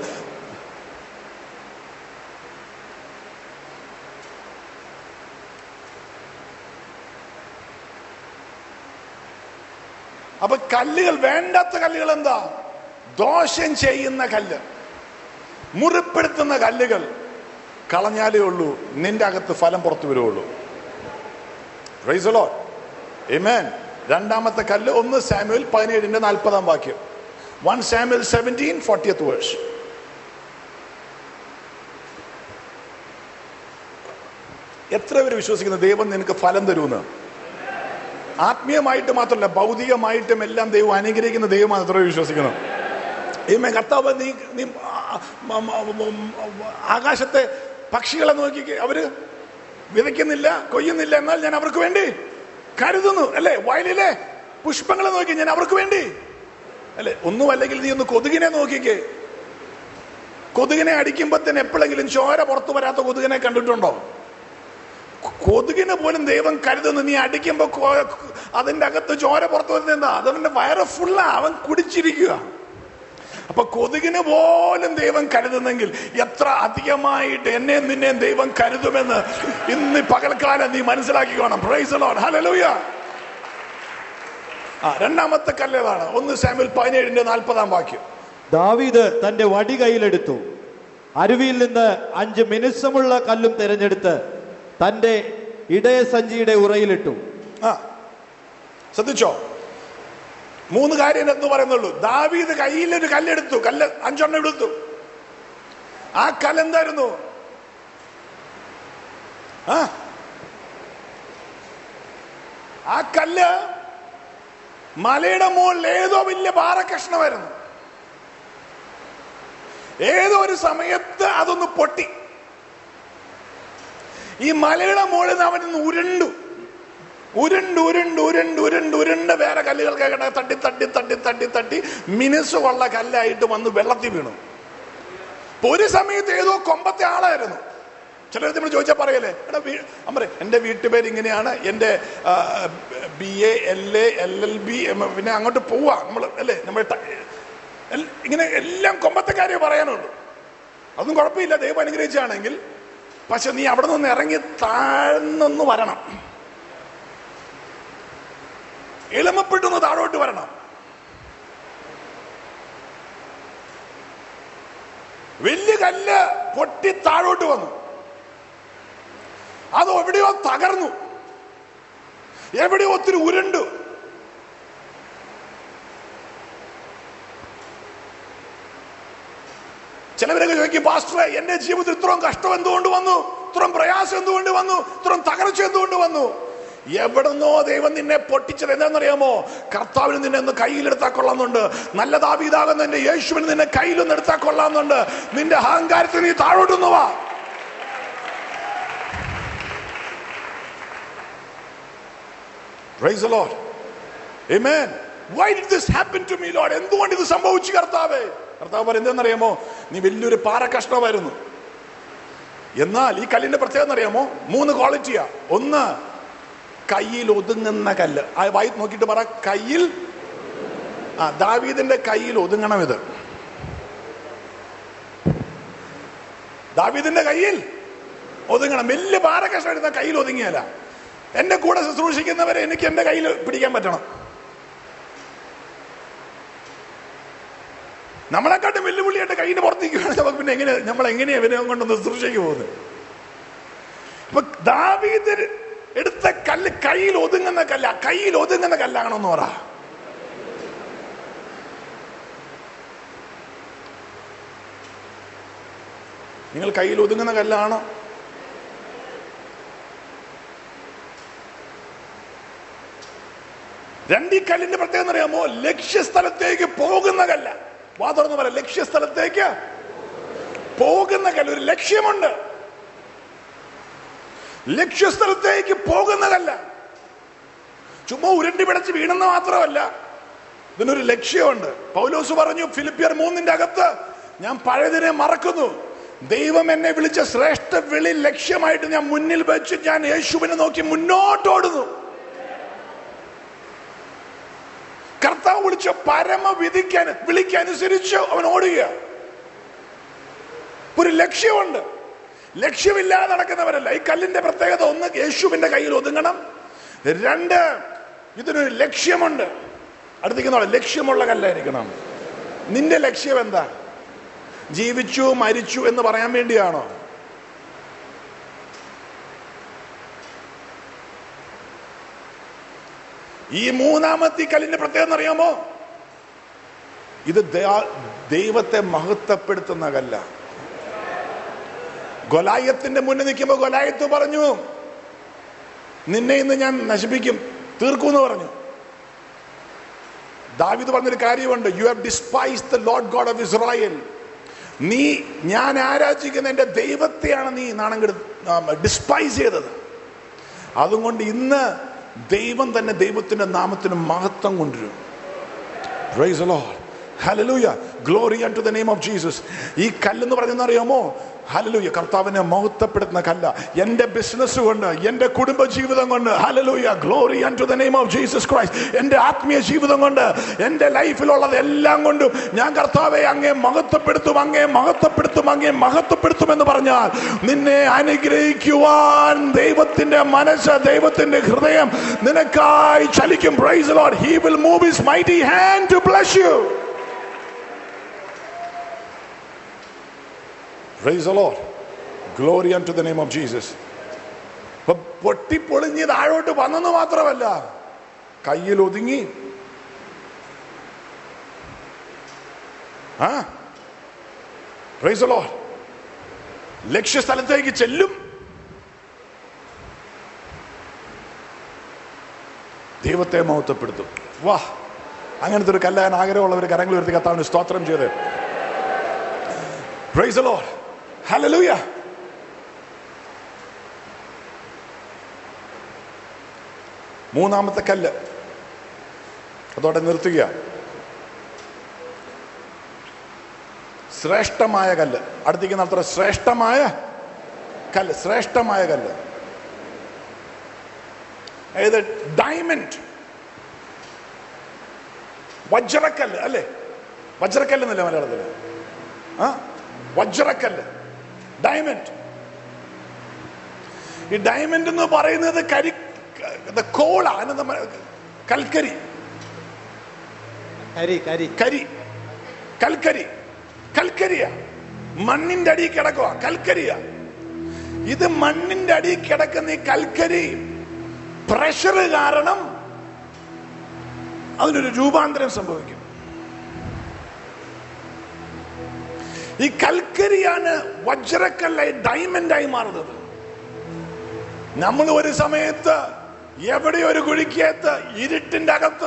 അപ്പൊ കല്ലുകൾ വേണ്ടാത്ത കല്ലുകൾ എന്താ ദോഷം ചെയ്യുന്ന കല്ല് മുറിപ്പെടുത്തുന്ന കല്ലുകൾ കളഞ്ഞാലേ ഉള്ളൂ നിന്റെ അകത്ത് ഫലം പുറത്തു വരുള്ളൂ Praise the Lord. Amen. രണ്ടാമത്തെ കല്ല് ഒന്ന് സാമുവൽ പതിനേഴിന്റെ നാൽപ്പതാം വാക്യം one Samuel seventeen fortieth verse എത്ര പേര് വിശ്വസിക്കുന്ന ദൈവം നിനക്ക് ഫലം തരുമെന്ന് ആത്മീയമായിട്ട് മാത്രമല്ല ഭൗതികമായിട്ടും എല്ലാം ദൈവം അനുഗ്രഹിക്കുന്ന ദൈവമാണ് എത്ര പേര് വിശ്വസിക്കുന്നു ദൈവമേ കർത്താവ് നീ നീ ആ, മ, മ, മ, മ, ആകാശത്തെ പക്ഷികളെ നോക്കി അവര് വിതയ്ക്കുന്നില്ല കൊയ്യുന്നില്ല എന്നാൽ ഞാൻ അവർക്ക് വേണ്ടി കരുതുന്നു അല്ലേ വയലിലെ പുഷ്പങ്ങളെ നോക്കി ഞാൻ അവർക്ക് വേണ്ടി അല്ലെ ഒന്നും അല്ലെങ്കിൽ നീ ഒന്ന് കൊതുകിനെ നോക്കിക്കേ കൊതുകിനെ അടിക്കുമ്പോ തന്നെ എപ്പോഴെങ്കിലും ചോര പുറത്തു വരാത്ത കൊതുകിനെ കണ്ടിട്ടുണ്ടോ കൊ- കൊതുകിന് പോലും ദൈവം കരുതുന്നു നീ അടിക്കുമ്പോ കൊ- അതിന്റെ അകത്ത് ചോര പുറത്തു വരുന്നത് എന്താ അതവന്റെ വയറ് ഫുള്ളാ അവൻ കുടിച്ചിരിക്കുക അപ്പൊ കൊതുകിന് പോലും ദൈവം കരുതുന്നെങ്കിൽ എത്ര അധികമായിട്ട് എന്നെ നിന്നെയും ദൈവം കരുതുമെന്ന് ഇന്ന് ഈ പകൽക്കാലം നീ മനസ്സിലാക്കിക്കോണം പ്രൈസ് ലോഡ് ഹല്ലേലൂയ ആ രണ്ടാമത്തെ കല്ലേതാണ് ഒന്ന് സാമ്പിൾ പതിനേഴിന്റെ നാൽപ്പതാം വാക്യം ദാവീദ് തന്റെ വടി കയ്യിലെടുത്തു അരുവിയിൽ നിന്ന് അഞ്ച് മിനുസമുള്ള കല്ലും തിരഞ്ഞെടുത്ത് തന്റെ ഇടയസഞ്ചിയുടെ ഉറയിലിട്ടു ആ ശ്രദ്ധിച്ചോ മൂന്ന് കാര്യം എന്ന് പറയുന്നുള്ളൂ ദാവീദ് കയ്യിലൊരു കല്ലെടുത്തു കല്ല് അഞ്ചെണ്ണം എടുത്തു ആ കല്ലെന്തായിരുന്നു ആ ആ കല്ല് മലയുടെ മുകളിൽ ഏതോ വലിയ പാറക്കഷ്ണമായിരുന്നു ഏതോ ഒരു സമയത്ത് അതൊന്ന് പൊട്ടി ഈ മലയുടെ മുകളിൽ നിന്ന് അവനൊന്ന് ഉരുണ്ടു ഉരുണ്ട് ഉരുണ്ട് ഉരുണ്ട് ഉരുണ്ട് ഉരുണ്ട് വേറെ കല്ലുകൾക്ക് കിട തട്ടി തട്ടി തട്ടി തട്ടി തട്ടി മിനുസുള്ള കല്ലായിട്ട് വന്ന് വെള്ളത്തിൽ വീണു അപ്പൊ ഒരു സമയത്ത് ഏതോ കൊമ്പത്തെ ആളായിരുന്നു ചിലർ നമ്മൾ ചോദിച്ചാൽ പറയല്ലേ എടാ വീ അമ്മരെ എൻ്റെ വീട്ടുപേര് ഇങ്ങനെയാണ് എൻ്റെ B A L A L L B പിന്നെ അങ്ങോട്ട് പോവാ നമ്മൾ അല്ലേ നമ്മൾ ഇങ്ങനെ എല്ലാം കൊമ്പത്തെ കാര്യം പറയാനുള്ളൂ അതൊന്നും കുഴപ്പമില്ല ദൈവം അനുഗ്രഹിച്ചാണെങ്കിൽ പക്ഷെ നീ അവിടെ നിന്ന് ഇറങ്ങി താഴ്ന്നൊന്ന് വരണം എളിമപ്പെട്ടൊന്ന് താഴോട്ട് വരണം വലിയ കല്ല് പൊട്ടി താഴോട്ട് വന്നു അത് എവിടെയോ തകർന്നു എവിടെയോ ഒത്തിരി ഉരുണ്ടു ചിലവരൊക്കെ ചോദിക്കും പാസ്റ്ററെ എന്റെ ജീവിതത്തിൽ ഇത്രയും കഷ്ടം എന്തുകൊണ്ട് വന്നു ഇത്രയും പ്രയാസം എന്തുകൊണ്ട് വന്നു ഇത്രയും തകർച്ച എന്തുകൊണ്ട് വന്നു എവിടുന്നോ ദൈവം നിന്നെ പൊട്ടിച്ചത് എന്താണെന്നറിയാമോ കർത്താവിന് നിന്നെ ഒന്ന് കയ്യിലെടുത്താൽ കൊള്ളാന്നുണ്ട് നല്ല ദാവീതാകുന്ന എന്റെ യേശുവിന് നിന്നെ കയ്യിലൊന്ന് എടുത്താൽ കൊള്ളാന്നുണ്ട് നിന്റെ അഹങ്കാരത്തിൽ നീ താഴോട്ടൊന്നു വാ Praise the Lord. Amen. Why did this happen to me, Lord? എന്തുകൊണ്ട് ഇത് സംഭവിച്ചു കർത്താവേ കർത്താവ് പറയുന്നത് എന്താണെന്നറിയാമോ നീ വലിയൊരു പാറ കഷ്ണമായിരുന്നു എന്നാൽ ഈ കല്ലിന്റെ പ്രത്യേകത അറിയാമോ മൂന്ന് ക്വാളിറ്റിയാ ഒന്ന് കയ്യിൽ ഒതുങ്ങുന്ന കല്ല് ആ വായി നോക്കിയിട്ട് പറ കയ്യിൽ ആ ദാവീദിന്റെ കയ്യിൽ ഒതുങ്ങണം ഇത് ദാവീദിന്റെ കയ്യിൽ ഒതുങ്ങണം വലിയ പാറ കഷ്ണം എടുത്ത കയ്യിൽ ഒതുങ്ങിയല്ല എന്റെ കൂടെ ശുശ്രൂഷിക്കുന്നവരെ എനിക്ക് എന്റെ കയ്യിൽ പിടിക്കാൻ പറ്റണം നമ്മളെക്കാട്ടും വെല്ലുവിളിയായിട്ട് കയ്യിന്റെ പുറത്തേക്ക് വേണം നമുക്ക് പിന്നെ എങ്ങനെ നമ്മൾ എങ്ങനെയാ ഇവനെ കൊണ്ടൊന്ന് ശുശ്രൂഷയ്ക്ക് പോകുന്നത് ഇപ്പൊ ദാവീദ് എടുത്ത കല്ല് കയ്യിൽ ഒതുങ്ങുന്ന കല്ല കയ്യിൽ ഒതുങ്ങുന്ന കല്ലാണെന്ന് പറ നിങ്ങൾ കയ്യിൽ ഒതുങ്ങുന്ന കല്ലാണോ രണ്ട് ഈ കല്ലിന്റെ പ്രത്യേകത അറിയാമോ ലക്ഷ്യസ്ഥലത്തേക്ക് പോകുന്ന കല്ല വാ തുറന്ന് പറ ലക്ഷ്യസ്ഥലത്തേക്ക് പോകുന്ന കല്ല് ഒരു ലക്ഷ്യമുണ്ട് ലക്ഷ്യസ്ഥലത്തേക്ക് പോകുന്ന കല്ല ചുമ്മാ ഉരുണ്ടി പിടച്ച് വീണെന്ന് മാത്രമല്ല ഇതിനൊരു ലക്ഷ്യമുണ്ട് പൗലോസ് പറഞ്ഞു ഫിലിപ്പിയർ മൂന്നിന്റെ അകത്ത് ഞാൻ പഴയതിനെ മറക്കുന്നു ദൈവം എന്നെ വിളിച്ച ശ്രേഷ്ഠ വിളി ലക്ഷ്യമായിട്ട് ഞാൻ മുന്നിൽ വെച്ച് ഞാൻ യേശുവിനെ നോക്കി മുന്നോട്ടോടുന്നു കർത്താവ് വിളിച്ച പരമവിധിക്കാൻ വിളിക്കനുസരിച്ച് അവൻ ഓടുക ഒരു ലക്ഷ്യമുണ്ട് ലക്ഷ്യമില്ലാതെ നടക്കുന്നവരല്ല ഈ കല്ലിന്റെ പ്രത്യേകത ഒന്ന് യേശുവിന്റെ കയ്യിൽ ഒതുങ്ങണം രണ്ട് ഇതിനൊരു ലക്ഷ്യമുണ്ട് അടുത്തേക്ക് ലക്ഷ്യമുള്ള കല്ലായിരിക്കണം നിന്റെ ലക്ഷ്യം എന്താ ജീവിച്ചു മരിച്ചു എന്ന് പറയാൻ വേണ്ടിയാണോ ഈ മൂന്നാമത്തെ കല്ലിന്റെ പ്രത്യേകത അറിയാമോ ഇത് ദാ- ദൈവത്തെ മഹത്വപ്പെടുത്തുന്ന കല്ല ഗൊലായത്തിന്റെ മുന്നിൽ നിൽക്കുമ്പോ ഗൊലായത്ത് പറഞ്ഞു നിന്നെ ഇന്ന് ഞാൻ നശിപ്പിക്കും തീർക്കും എന്ന് പറഞ്ഞു ദാവിദ് പറഞ്ഞൊരു കാര്യമുണ്ട് you have despise the Lord God of Israel നീ ഞാൻ ആരാധിക്കുന്ന എന്റെ ദൈവത്തെയാണ് നീ നാണം കെടു ഡിസ്പൈസ് ചെയ്തത് അതുകൊണ്ട് ഇന്ന് ദൈവം തന്നെ ദൈവത്തിന്റെ നാമത്തിന് മഹത്വം കൊണ്ടുവരും Praise the Lord. Hallelujah. Glory unto the name of Jesus. ഈ കല്ലെന്ന് പറയുന്നത് അറിയാമോ ഹലലൂയ കർത്താവിനെ മഹത്വപ്പെടുത്തുന്ന കല്ല എന്റെ ബിസിനസ് കൊണ്ട് എന്റെ കുടുംബ ജീവിതം കൊണ്ട് hallelujah glory to the name of Jesus Christ എന്റെ ആത്മീയ ജീവിതം കൊണ്ട് എന്റെ ലൈഫിലുള്ളത് എല്ലാം കൊണ്ടും ഞാൻ കർത്താവെ അങ്ങേ മഹത്വപ്പെടുത്തും അങ്ങേ മഹത്വപ്പെടുത്തും അങ്ങേ മഹത്വപ്പെടുത്തും എന്ന് പറഞ്ഞാൽ നിന്നെ അനുഗ്രഹിക്കുവാൻ ദൈവത്തിന്റെ മനസ്സ് ദൈവത്തിന്റെ ഹൃദയം നിനക്കായി ചലിക്കും praise Lord he will move his mighty hand to bless you praise Lord glory to the name of Jesus ഇപ്പൊ പൊട്ടിപ്പൊളിഞ്ഞ് താഴോട്ട് വന്നെന്ന് മാത്രമല്ല കയ്യിൽ ഒതുങ്ങി ആ പ്രൈസ് ലോർഡ് ലക്ഷ്യസ്ഥലത്തേക്ക് ചെല്ലും ദൈവത്തെ മഹത്വപ്പെടുത്തും വാ അങ്ങനത്തെ ഒരു കല്ലാൻ ആഗ്രഹമുള്ളവർ കരങ്ങൾ ഉയർത്തി കത്താവിന് സ്തോത്രം ചെയ്ത് പ്രൈസ് ലോർഡ് ഹല്ലേലൂയ മൂന്നാമത്തെ കല്ല് അതോടെ നിർത്തുക ശ്രേഷ്ഠമായ കല്ല് അടുത്തേക്ക് നടത്തുന്ന ശ്രേഷ്ഠമായ കല്ല് ശ്രേഷ്ഠമായ കല്ല് അതായത് ഡയമണ്ട് വജ്രക്കല്ല് അല്ലേ വജ്രക്കല്ല് എന്നല്ലേ മലയാളത്തില് ആ വജ്രക്കല്ല് ഡയമണ്ട് ഈ ഡയമണ്ട് എന്ന് പറയുന്നത് കരി കോള അതിനെന്താ മ- കൽക്കരി കരി കരി കരി കൽക്കരി കൽക്കരിയ മണ്ണിന്റെ അടിയിൽ കിടക്കുക കൽക്കരിയ ഇത് മണ്ണിന്റെ അടിയിൽ കിടക്കുന്ന ഈ കൽക്കരി പ്രഷർ കാരണം അതിനൊരു രൂപാന്തരം സംഭവിക്കും ഈ കൽക്കരിയാണ് വജ്രക്കല്ലായി ഡയമണ്ടായി മാറുന്നത് നമ്മൾ ഒരു സമയത്ത് എവിടെ ഒരു കുഴിക്കകത്ത് ഇരുട്ടിന്റെ അകത്ത്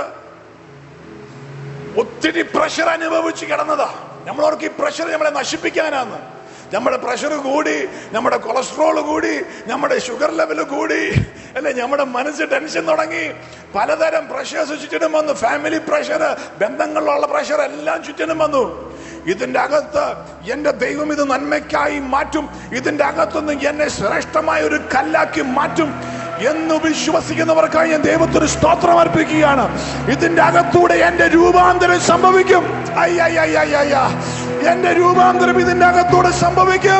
ഒത്തിരി പ്രഷർ അനുഭവിച്ച് കിടന്നതാ നമ്മളവർക്ക് ഈ പ്രഷർ നമ്മളെ നശിപ്പിക്കാനാന്ന് നമ്മുടെ പ്രഷർ കൂടി നമ്മുടെ കൊളസ്ട്രോൾ കൂടി നമ്മുടെ ഷുഗർ ലെവൽ കൂടി അല്ലെ നമ്മുടെ മനസ്സ് ടെൻഷൻ തുടങ്ങി പലതരം പ്രഷേഴ്സ് ചുറ്റിനും വന്നു ഫാമിലി പ്രഷർ ബന്ധങ്ങളിലുള്ള പ്രഷർ എല്ലാം ചുറ്റിനും വന്നു ഇതിന്റെ അകത്ത് എന്റെ ദൈവം ഇത് നന്മയ്ക്കായി മാറ്റും ഇതിന്റെ അകത്തുനിന്ന് എന്നെ ശ്രേഷ്ഠമായ ഒരു കല്ലാക്കി മാറ്റും എന്ന് വിശ്വസിക്കുന്നവർക്കായി ഞാൻ ദൈവത്തിന് സ്തോത്രം അർപ്പിക്കുകയാണ് ഇതിന്റെ അകത്തൂടെ എന്റെ രൂപാന്തരം സംഭവിക്കും അയ്യ, അയ്യ, അയ്യ, അയ്യ, അയ്യ. എന്റെ രൂപാന്തരം ഇതിന്റെ അകത്തൂടെ സംഭവിക്കും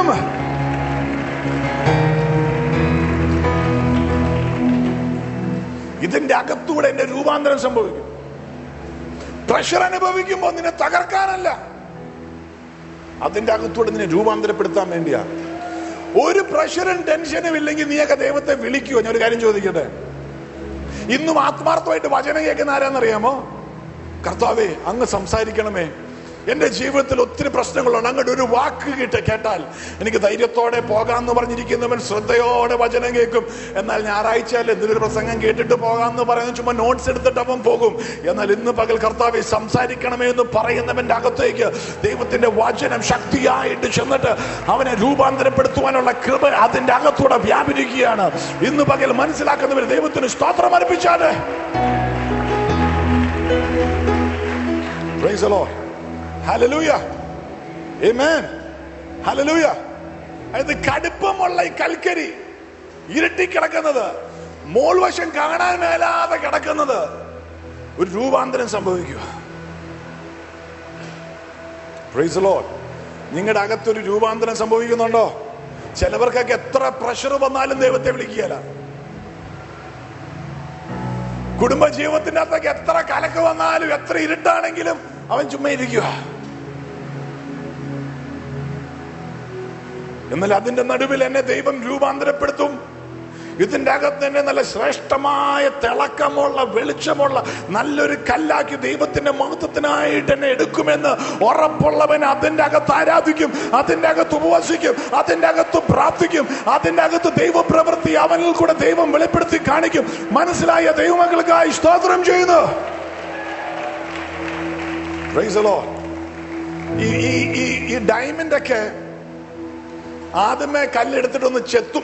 ഇതിന്റെ അകത്തൂടെ എന്റെ രൂപാന്തരം സംഭവിക്കും പ്രഷർ അനുഭവിക്കുമ്പോൾ നിന്നെ തകർക്കാനല്ല അതിന്റെ അകത്തൂടെ നിന്നെ രൂപാന്തരപ്പെടുത്താൻ വേണ്ടിയാ ഒരു പ്രഷറും ടെൻഷനും ഇല്ലെങ്കിൽ നീയൊക്കെ ദൈവത്തെ വിളിക്കുവോ ഞാൻ ഒരു കാര്യം ചോദിക്കട്ടെ ഇന്നും ആത്മാർത്ഥമായിട്ട് വചനം കേൾക്കുന്ന ആരാന്നറിയാമോ കർത്താവേ അങ്ങ് സംസാരിക്കണമേ എന്റെ ജീവിതത്തിൽ ഒത്തിരി പ്രശ്നങ്ങളുണ്ട് അങ്ങോട്ട് ഒരു വാക്ക് കിട്ട കേട്ടാൽ എനിക്ക് ധൈര്യത്തോടെ പോകാമെന്ന് പറഞ്ഞിരിക്കുന്നവൻ ശ്രദ്ധയോടെ വചനം കേൾക്കും എന്നാൽ ഞായറാഴ്ചയിൽ എന്തൊരു പ്രസംഗം കേട്ടിട്ട് പോകാമെന്ന് പറയുന്ന ചുമ്മാ നോട്ട്സ് എടുത്തിട്ട് അവൻ പോകും എന്നാൽ ഇന്ന് പകൽ കർത്താവെ സംസാരിക്കണമേ എന്ന് പറയുന്നവന്റെ അകത്തേക്ക് ദൈവത്തിന്റെ വചനം ശക്തിയായിട്ട് ചെന്നിട്ട് അവനെ രൂപാന്തരപ്പെടുത്തുവാനുള്ള കൃപ അതിന്റെ അകത്തൂടെ വ്യാപരിക്കുകയാണ് ഇന്ന് പകൽ മനസ്സിലാക്കുന്നവർ ദൈവത്തിന് സ്തോത്രം അർപ്പിച്ചാല് Praise the Lord. Hallelujah. Amen. Hallelujah. അത് കടുപ്പമുള്ള ഈ കൽക്കരി ഇരുട്ടി കിടക്കുന്നത് മോൾവശം കാണാൻ മേലാതെ കിടക്കുന്നത് ഒരു രൂപാന്തരം സംഭവിക്കുക പ്രൈസ് ലോഡ് നിങ്ങളുടെ അകത്തൊരു രൂപാന്തരം സംഭവിക്കുന്നുണ്ടോ ചിലവർക്കൊക്കെ എത്ര പ്രഷർ വന്നാലും ദൈവത്തെ വിളിക്കുകയല്ല കുടുംബ ജീവിതത്തിന്റെ അകത്തൊക്കെ എത്ര കലക്ക് വന്നാലും എത്ര ഇരുട്ടാണെങ്കിലും അവൻ ചുമ്മാ ഇരിക്കുക എന്നാൽ അതിന്റെ നടുവിൽ എന്നെ ദൈവം രൂപാന്തരപ്പെടുത്തും ഇതിന്റെ അകത്ത് എന്നെ നല്ല ശ്രേഷ്ഠമായ തിളക്കമുള്ള വെളിച്ചമുള്ള നല്ലൊരു കല്ലാക്കി ദൈവത്തിന്റെ മഹത്വത്തിനായിട്ട് എന്നെ എടുക്കുമെന്ന് ഉറപ്പുള്ളവൻ അതിന്റെ അകത്ത് ആരാധിക്കും അതിന്റെ അകത്ത് ഉപവസിക്കും അതിന്റെ അകത്ത് പ്രാർത്ഥിക്കും അതിന്റെ അകത്ത് ദൈവപ്രവൃത്തി അവനിൽ കൂടെ ദൈവം വെളിപ്പെടുത്തി കാണിക്കും മനസ്സിലായ ദൈവമക്കൾക്കായി സ്തോത്രം ചെയ്യുന്നു Praise the Lord. ഈ ഈ ഈ ഈ ഡയമണ്ട് ഒക്കെ ആദ്യമേ കല്ലെടുത്തിട്ടൊന്ന് ചെത്തും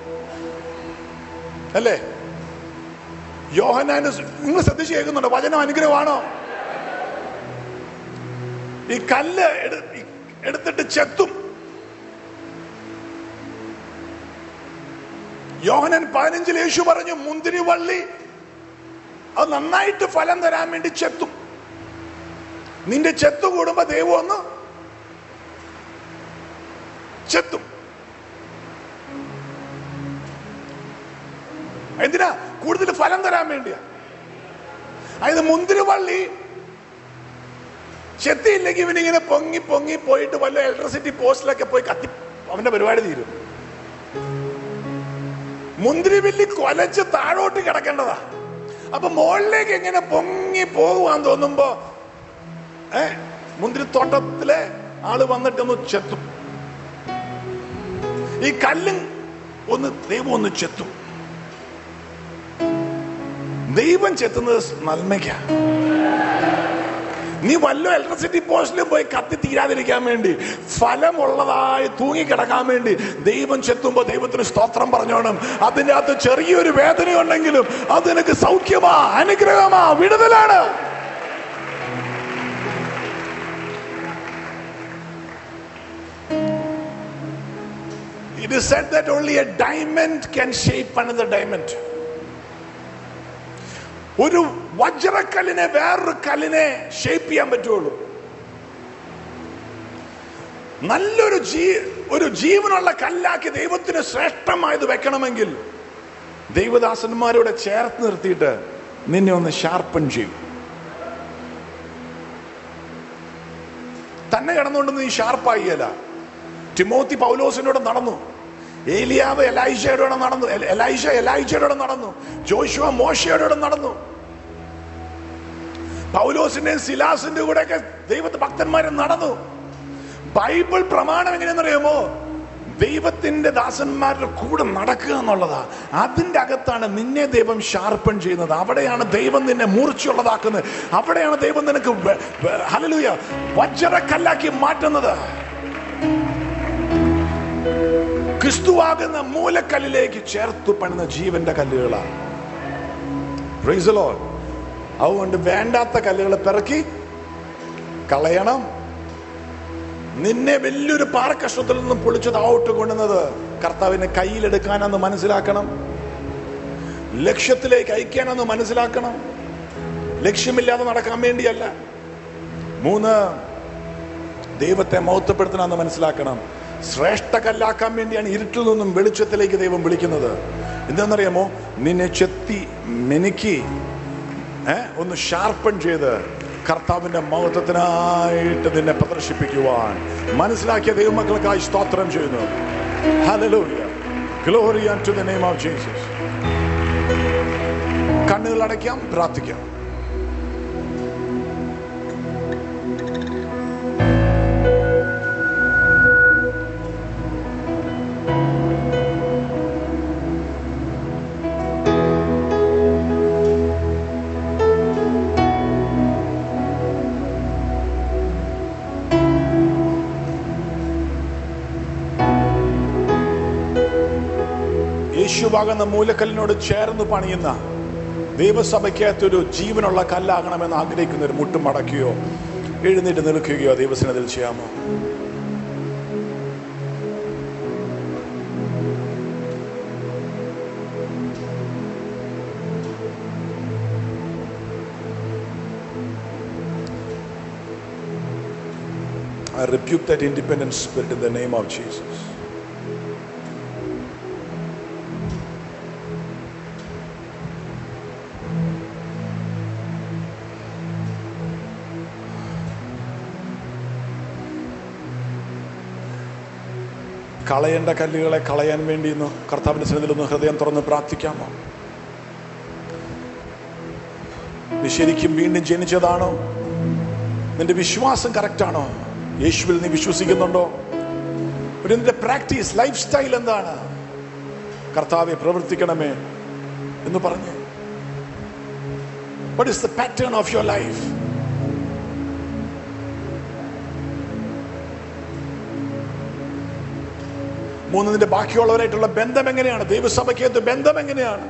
അല്ലേ യോഹനാന് നിങ്ങൾ ശ്രദ്ധിച്ച് കേൾക്കുന്നുണ്ടോ വചനം അനുഗ്രഹമാണോ ഈ കല്ല് എടു- ഈ എടുത്തിട്ട് ചെത്തും യോഹനൻ പതിനഞ്ചിൽ യേശു പറഞ്ഞു മുന്തിരി വള്ളി അത് നന്നായിട്ട് ഫലം തരാൻ വേണ്ടി ചെത്തും നിന്റെ ചെത്തു കൂടുമ്പോ ദൈവം ഒന്ന് ചെത്തും എന്തിനാ കൂടുതൽ ഫലം തരാൻ വേണ്ടിയാ അതായത് മുന്തിരിവള്ളി ചെത്തിയില്ലെങ്കിൽ ഇവനിങ്ങനെ പൊങ്ങി പൊങ്ങി പോയിട്ട് വല്ല ഇലക്ട്രിസിറ്റി പോസ്റ്റിലൊക്കെ പോയി കത്തി അവന്റെ പരിപാടി തീരും മുന്തിരിവല്ലി കൊലച്ച് താഴോട്ട് കിടക്കേണ്ടതാ അപ്പൊ മുകളിലേക്ക് എങ്ങനെ പൊങ്ങി പോകുവാന്ന് തോന്നുമ്പോ ഏ മുന്തിരിത്തോട്ടത്തിലെ ആള് വന്നിട്ടൊന്ന് ചെത്തും ഈ കല്ലും ഒന്ന് ദൈവം ഒന്ന് ചെത്തും ദൈവം ചെത്തുന്നത് നന്മയ്ക്ക നീ വല്ല ഇലക്ട്രിസിറ്റി പോസ്റ്റിലും പോയി കത്തി തീരാതിരിക്കാൻ വേണ്ടി ഫലമുള്ളതായി തൂങ്ങിക്കിടക്കാൻ വേണ്ടി ദൈവം ചെത്തുമ്പോ ദൈവത്തിന് സ്തോത്രം പറഞ്ഞോണം അതിൻ്റെ അകത്ത് ചെറിയൊരു വേദനയുണ്ടെങ്കിലും അത് നിനക്ക് സൗഖ്യമാ അനുഗ്രഹമാ വിടുതലാണ് It is said that only a diamond can shape another diamond. ഒരു വജ്രക്കല്ലിനെ വേറൊരു കല്ലിനെ ഷേപ്പ് ചെയ്യാൻ പറ്റുള്ളൂ നല്ലൊരു ജീ ഒരു ജീവനുള്ള കല്ലാക്കി ദൈവത്തിന് ശ്രേഷ്ഠമായത് വെക്കണമെങ്കിൽ ദൈവദാസന്മാരോടെ ചേർത്ത് നിർത്തിയിട്ട് നിന്നെ ഒന്ന് ഷാർപ്പൻ ചെയ്യും തന്നെ കിടന്നുകൊണ്ട് നീ ഷാർപ്പായില്ല തിമോത്തി പൗലോസിനോട് നടന്നു ഏലിയാവ് എലൈഷയോടെ നടന്നു എൽ- എലൈഷ എലൈഷയോടെ നടന്നു ജോഷുവ മോശയോടെ നടന്നു പൗലോസിന്റെയും സിലാസിന്റെ കൂടെയൊക്കെ ദൈവത്തെ ഭക്തന്മാരെ നടന്നു ബൈബിൾ പ്രമാണം എങ്ങനെയെന്നറിയാമോ ദൈവത്തിന്റെ ദാസന്മാരുടെ കൂടെ നടക്കുക എന്നുള്ളതാ അതിന്റെ അകത്താണ് നിന്നെ ദൈവം ഷാർപ്പൺ ചെയ്യുന്നത് അവിടെയാണ് ദൈവം നിന്നെ മൂർച്ചയുള്ളതാക്കുന്നത് അവിടെയാണ് ദൈവം നിനക്ക് വ- വ- ഹല്ലേലൂയ വജ്രക്കല്ലാക്കി മാറ്റുന്നത് ക്രിസ്തുവാകുന്ന മൂലക്കല്ലിലേക്ക് ചേർത്തു പണിത ജീവന്റെ കല്ലുകളാണ് Praise the Lord. അതുകൊണ്ട് വേണ്ടാത്ത കല്ലുകളെ പിറക്കി കളയണം നിന്നെ വലിയൊരു പാറക്കഷ്ണത്തിൽ നിന്നും പൊളിച്ചത് ഔട്ട് കൊണ്ടുവന്നത് കർത്താവിനെ കയ്യിലെടുക്കാനെന്ന് മനസ്സിലാക്കണം ലക്ഷ്യത്തിലേക്ക് അയക്കാനെന്ന് മനസ്സിലാക്കണം ലക്ഷ്യമില്ലാതെ നടക്കാൻ വേണ്ടിയല്ല മൂന്ന് ദൈവത്തെ മഹത്വപ്പെടുത്തണമെന്ന് മനസ്സിലാക്കണം ശ്രേഷ്ഠ കല്ലാക്കാൻ വേണ്ടിയാണ് ഇരുട്ടിൽ നിന്നും വെളിച്ചത്തിലേക്ക് ദൈവം വിളിക്കുന്നത് എന്താണെന്നറിയാമോ നിന്നെ ചെത്തി മെനുക്കി ഏ, ഒന്ന് ഷാർപ്പൺ ചെയ്ത് കർത്താവിന്റെ മഹത്വത്തിനായിട്ട് നിന്നെ പ്രദർശിപ്പിക്കുവാൻ മനസ്സിലാക്കിയ ദൈവമക്കൾക്കായി സ്തോത്രം ചെയ്യുന്നു Hallelujah. Glory unto the name of Jesus. കണ്ണുകൾ അടയ്ക്കാം പ്രാർത്ഥിക്കാം യേശുവാകുന്ന മൂലക്കല്ലിനോട് ചേർന്ന് പണിയുന്ന ദൈവസഭയ്ക്കകത്ത് ഒരു ജീവനുള്ള കല്ലാകണമെന്ന് ആഗ്രഹിക്കുന്ന ഒരു മുട്ടും മടക്കുകയോ എഴുന്നേറ്റ് നിൽക്കുകയോ ദൈവസനത്തിൽ ചെയ്യാമോ I rebuke that independent spirit in the name of Jesus. കളയേണ്ട കല്ലുകളെ കളയാൻ വേണ്ടി ഇന്ന് കർത്താവിന്റെ സന്നിധിയിൽ ഒന്ന് ഹൃദയം തുറന്ന് പ്രാർത്ഥിക്കാമോ നീ ശരിക്കും വീണ്ടും ജനിച്ചതാണോ നിന്റെ വിശ്വാസം കറക്റ്റ് ആണോ യേശുവിൽ നീ വിശ്വസിക്കുന്നുണ്ടോ ഒരു നിന്റെ പ്രാക്ടീസ് ലൈഫ് സ്റ്റൈൽ എന്താണ് കർത്താവെ പ്രവർത്തിക്കണമേ എന്ന് പറഞ്ഞു what is the pattern of your life മൂന്ന് നിന്റെ ബാക്കിയുള്ളവരായിട്ടുള്ള ബന്ധം എങ്ങനെയാണ് ദൈവസഭയ്ക്കകത്ത് ബന്ധം എങ്ങനെയാണ്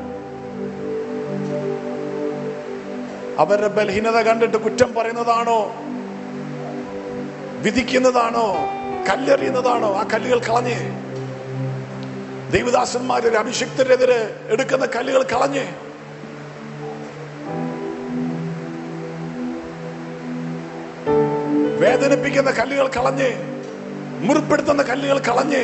അവരുടെ ബലഹീനത കണ്ടിട്ട് കുറ്റം പറയുന്നതാണോ വിധിക്കുന്നതാണോ കല്ലെറിയുന്നതാണോ ആ കല്ലുകൾ കളഞ്ഞ് ദൈവദാസന്മാരൊരു അഭിഷിക്തരെതിരെ എടുക്കുന്ന കല്ലുകൾ കളഞ്ഞ് വേദനിപ്പിക്കുന്ന കല്ലുകൾ കളഞ്ഞ് മുറിപ്പെടുത്തുന്ന കല്ലുകൾ കളഞ്ഞ്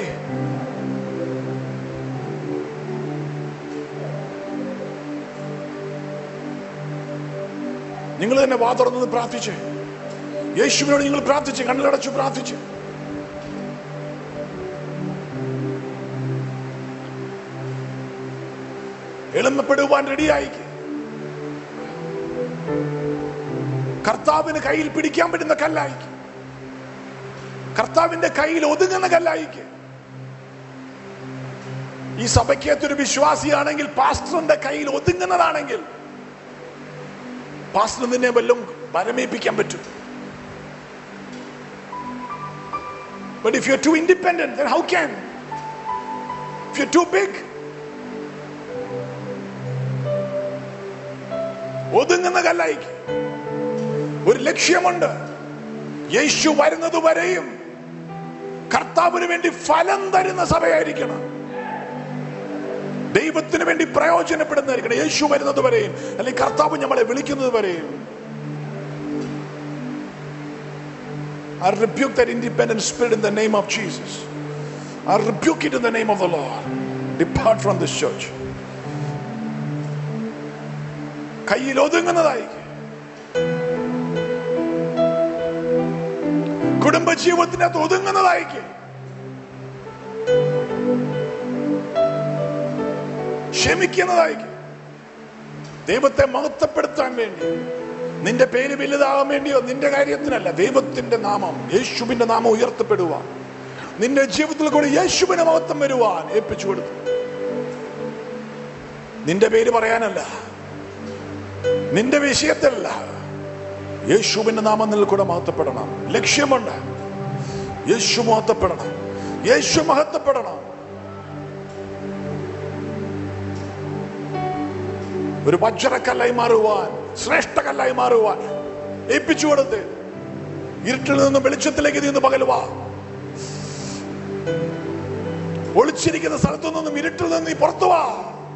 നിങ്ങൾ തന്നെ വാ തുറന്നു പ്രാർത്ഥിച്ച് യേശുവിനോട് നിങ്ങൾ പ്രാർത്ഥിച്ച് കണ്ണിലടച്ചു പ്രാർത്ഥിച്ച് എളിമപ്പെടുവാൻ റെഡിയായി കർത്താവിന് കയ്യിൽ പിടിക്കാൻ പറ്റുന്ന കല്ലായിക്ക് കർത്താവിന്റെ കയ്യിൽ ഒതുങ്ങുന്ന കല്ലായിക്ക് ഈ സഭയ്ക്കകത്തൊരു വിശ്വാസിയാണെങ്കിൽ പാസ്റ്ററിന്റെ കയ്യിൽ ഒതുങ്ങുന്നതാണെങ്കിൽ പാസ്റ്റർ നിന്നെ വല്ലതും പരമേൽപ്പിക്കാൻ പറ്റും But if you're too independent, then how can? If you're too big, ഒതുങ്ങുന്ന കല്ലായിക്ക് ഒരു ലക്ഷ്യമുണ്ട് യേശു വരുന്നത് വരെയും കർത്താവിന് വേണ്ടി ഫലം തരുന്ന സഭയായിരിക്കണം ദൈവത്തിന് വേണ്ടി പ്രയോജനപ്പെടുന്നതായിരിക്കണം യേശു വരുന്നത് വരെയും അല്ലെങ്കിൽ കർത്താവ് നമ്മളെ വിളിക്കുന്നത് വരെയും I rebuke that independent spirit in the name of Jesus. I rebuke it in the name of the Lord. Depart from this church. കയ്യിൽ ഒതുങ്ങുന്നതായി കുടുംബ ജീവിതത്തിനകത്ത് ഒതുങ്ങുന്നതായിക്ക് ക്ഷമിക്കുന്നതായിരിക്കും ദൈവത്തെ മഹത്വപ്പെടുത്താൻ വേണ്ടി നിന്റെ പേര് വലുതാകാൻ വേണ്ടിയോ നിന്റെ കാര്യത്തിനല്ല ദൈവത്തിന്റെ നാമം യേശുവിന്റെ നാമം ഉയർത്തപ്പെടുവാൻ നിന്റെ ജീവിതത്തിൽ കൂടി യേശുവിന്റെ മഹത്വം വരുവാൻ ഏൽപ്പിച്ചു കൊടുത്തു നിന്റെ പേര് പറയാനല്ല നിന്റെ വിഷയത്തിലല്ല യേശുവിന്റെ നാമം നിൽ കൂടെ മഹത്വപ്പെടണം ലക്ഷ്യമുണ്ട് യേശു മഹത്വപ്പെടണം യേശു മഹത്വപ്പെടണം ഒരു വജ്രക്കല്ലായി മാറുവാൻ ശ്രേഷ്ഠകല്ലായി മാറുവാൻ ഏൽപ്പിച്ചു കൊടുത്ത് ഇരുട്ടിൽ നിന്നും വെളിച്ചത്തിലേക്ക് നീ ഒന്ന് പകലുവാ ഒളിച്ചിരിക്കുന്ന സ്ഥലത്തു നിന്നും ഇരുട്ടിൽ നിന്ന് നീ പുറത്തു വാ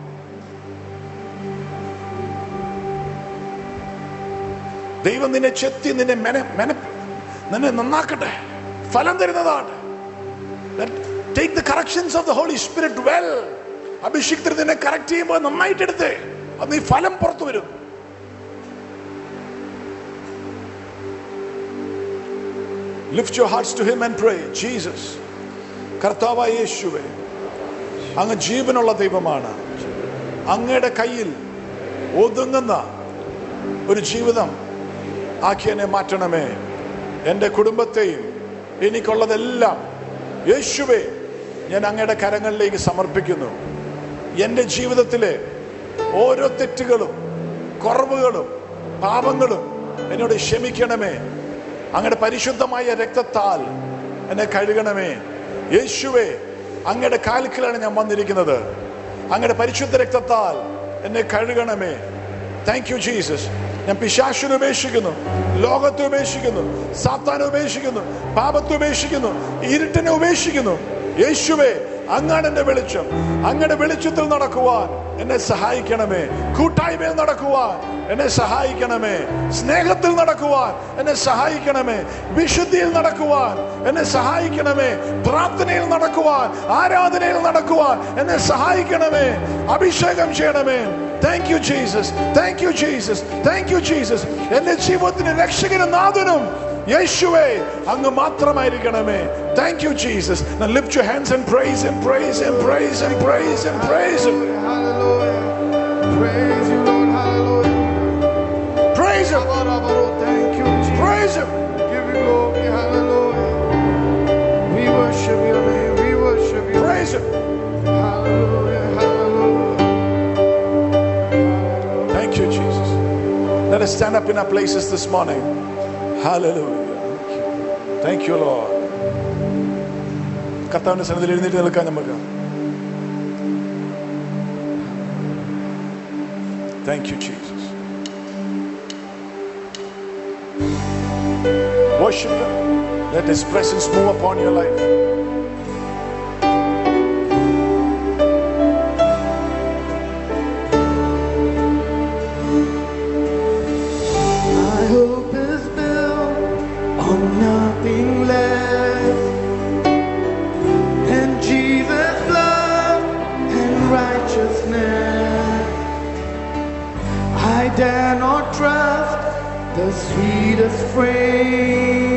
ദൈവം നിന്നെ ചെത്തി നിന്നെ മെന മെന നിന്നെ നന്നാക്കട്ടെ ഫലം തരുന്നതാണ് take the corrections of the Holy Spirit well അഭിഷിക്തർ നിന്നെ കറക്റ്റ് ചെയ്യുമ്പോൾ നന്നായിട്ട് എടുത്തേ അത് നീ ഫലം പുറത്തു വരും lift your hearts to him and pray Jesus കർത്താവായ യേശുവേ അങ്ങ് ജീവനുള്ള ദൈവമാണ് അങ്ങയുടെ കയ്യിൽ ഒതുങ്ങുന്ന ഒരു ജീവിതം ആക്കി എന്നെ മാറ്റണമേ എൻ്റെ കുടുംബത്തെയും എനിക്കുള്ളതെല്ലാം യേശുവേ ഞാൻ അങ്ങയുടെ കരങ്ങളിലേക്ക് സമർപ്പിക്കുന്നു എൻ്റെ ജീവിതത്തിലെ ഓരോ തെറ്റുകളും കുറവുകളും പാപങ്ങളും എന്നോട് ക്ഷമിക്കണമേ അങ്ങയുടെ പരിശുദ്ധമായ രക്തത്താൽ എന്നെ കഴുകണമേ യേശുവേ അങ്ങയുടെ കാൽക്കലാണ് ഞാൻ വന്നിരിക്കുന്നത് അങ്ങയുടെ പരിശുദ്ധ രക്തത്താൽ എന്നെ കഴുകണമേ താങ്ക് യു ജീസസ് ഞാൻ പിശാശിനെ ഉപേക്ഷിക്കുന്നു ലോകത്തെ ഉപേക്ഷിക്കുന്നു സാത്താനെ ഉപേക്ഷിക്കുന്നു പാപത്തെ ഉപേക്ഷിക്കുന്നു ഇരുട്ടിനെ ഉപേക്ഷിക്കുന്നു യേശുവേ അങ്ങാണ് എന്റെ വെളിച്ചം അങ്ങയുടെ വെളിച്ചത്തിൽ നടക്കുവാൻ എന്നെ സഹായിക്കണമേ കൂട്ടായ്മയിൽ നടക്കുവാൻ എന്നെ സഹായിക്കണമേ സ്നേഹത്തിൽ നടക്കുവാൻ എന്നെ സഹായിക്കണമേ വിശുദ്ധിയിൽ നടക്കുവാൻ എന്നെ സഹായിക്കണമേ പ്രാർത്ഥനയിൽ നടക്കുവാൻ ആരാധനയിൽ നടക്കുവാൻ എന്നെ സഹായിക്കണമേ അഭിഷേകം ചെയ്യണമേ thank you Jesus thank you Jesus thank you Jesus എന്റെ ജീവിതത്തിന് രക്ഷകനും നാഥനും യേശുവേ അങ്ങ് മാത്രമായിരിക്കണമേ thank you Jesus lift your hands and praise and praise and praise and praise and praise Hallelujah. Praise you, Lord. Hallelujah. Praise Thank you, Jesus. Praise Give you glory. Hallelujah. We worship your name. We worship you. Praise Hallelujah. Hallelujah. Thank you Jesus Let us stand up in our places this morning Hallelujah Thank you Lord കർത്താവിന്റെ സന്നിധിയിൽ എഴുന്നേറ്റ് നിൽക്കാൻ നമുക്ക് Thank you Jesus Worship Him Let His presence move upon your life My hope is built on nothing less than Jesus' love and righteousness. I dare not trust the sweetest frame.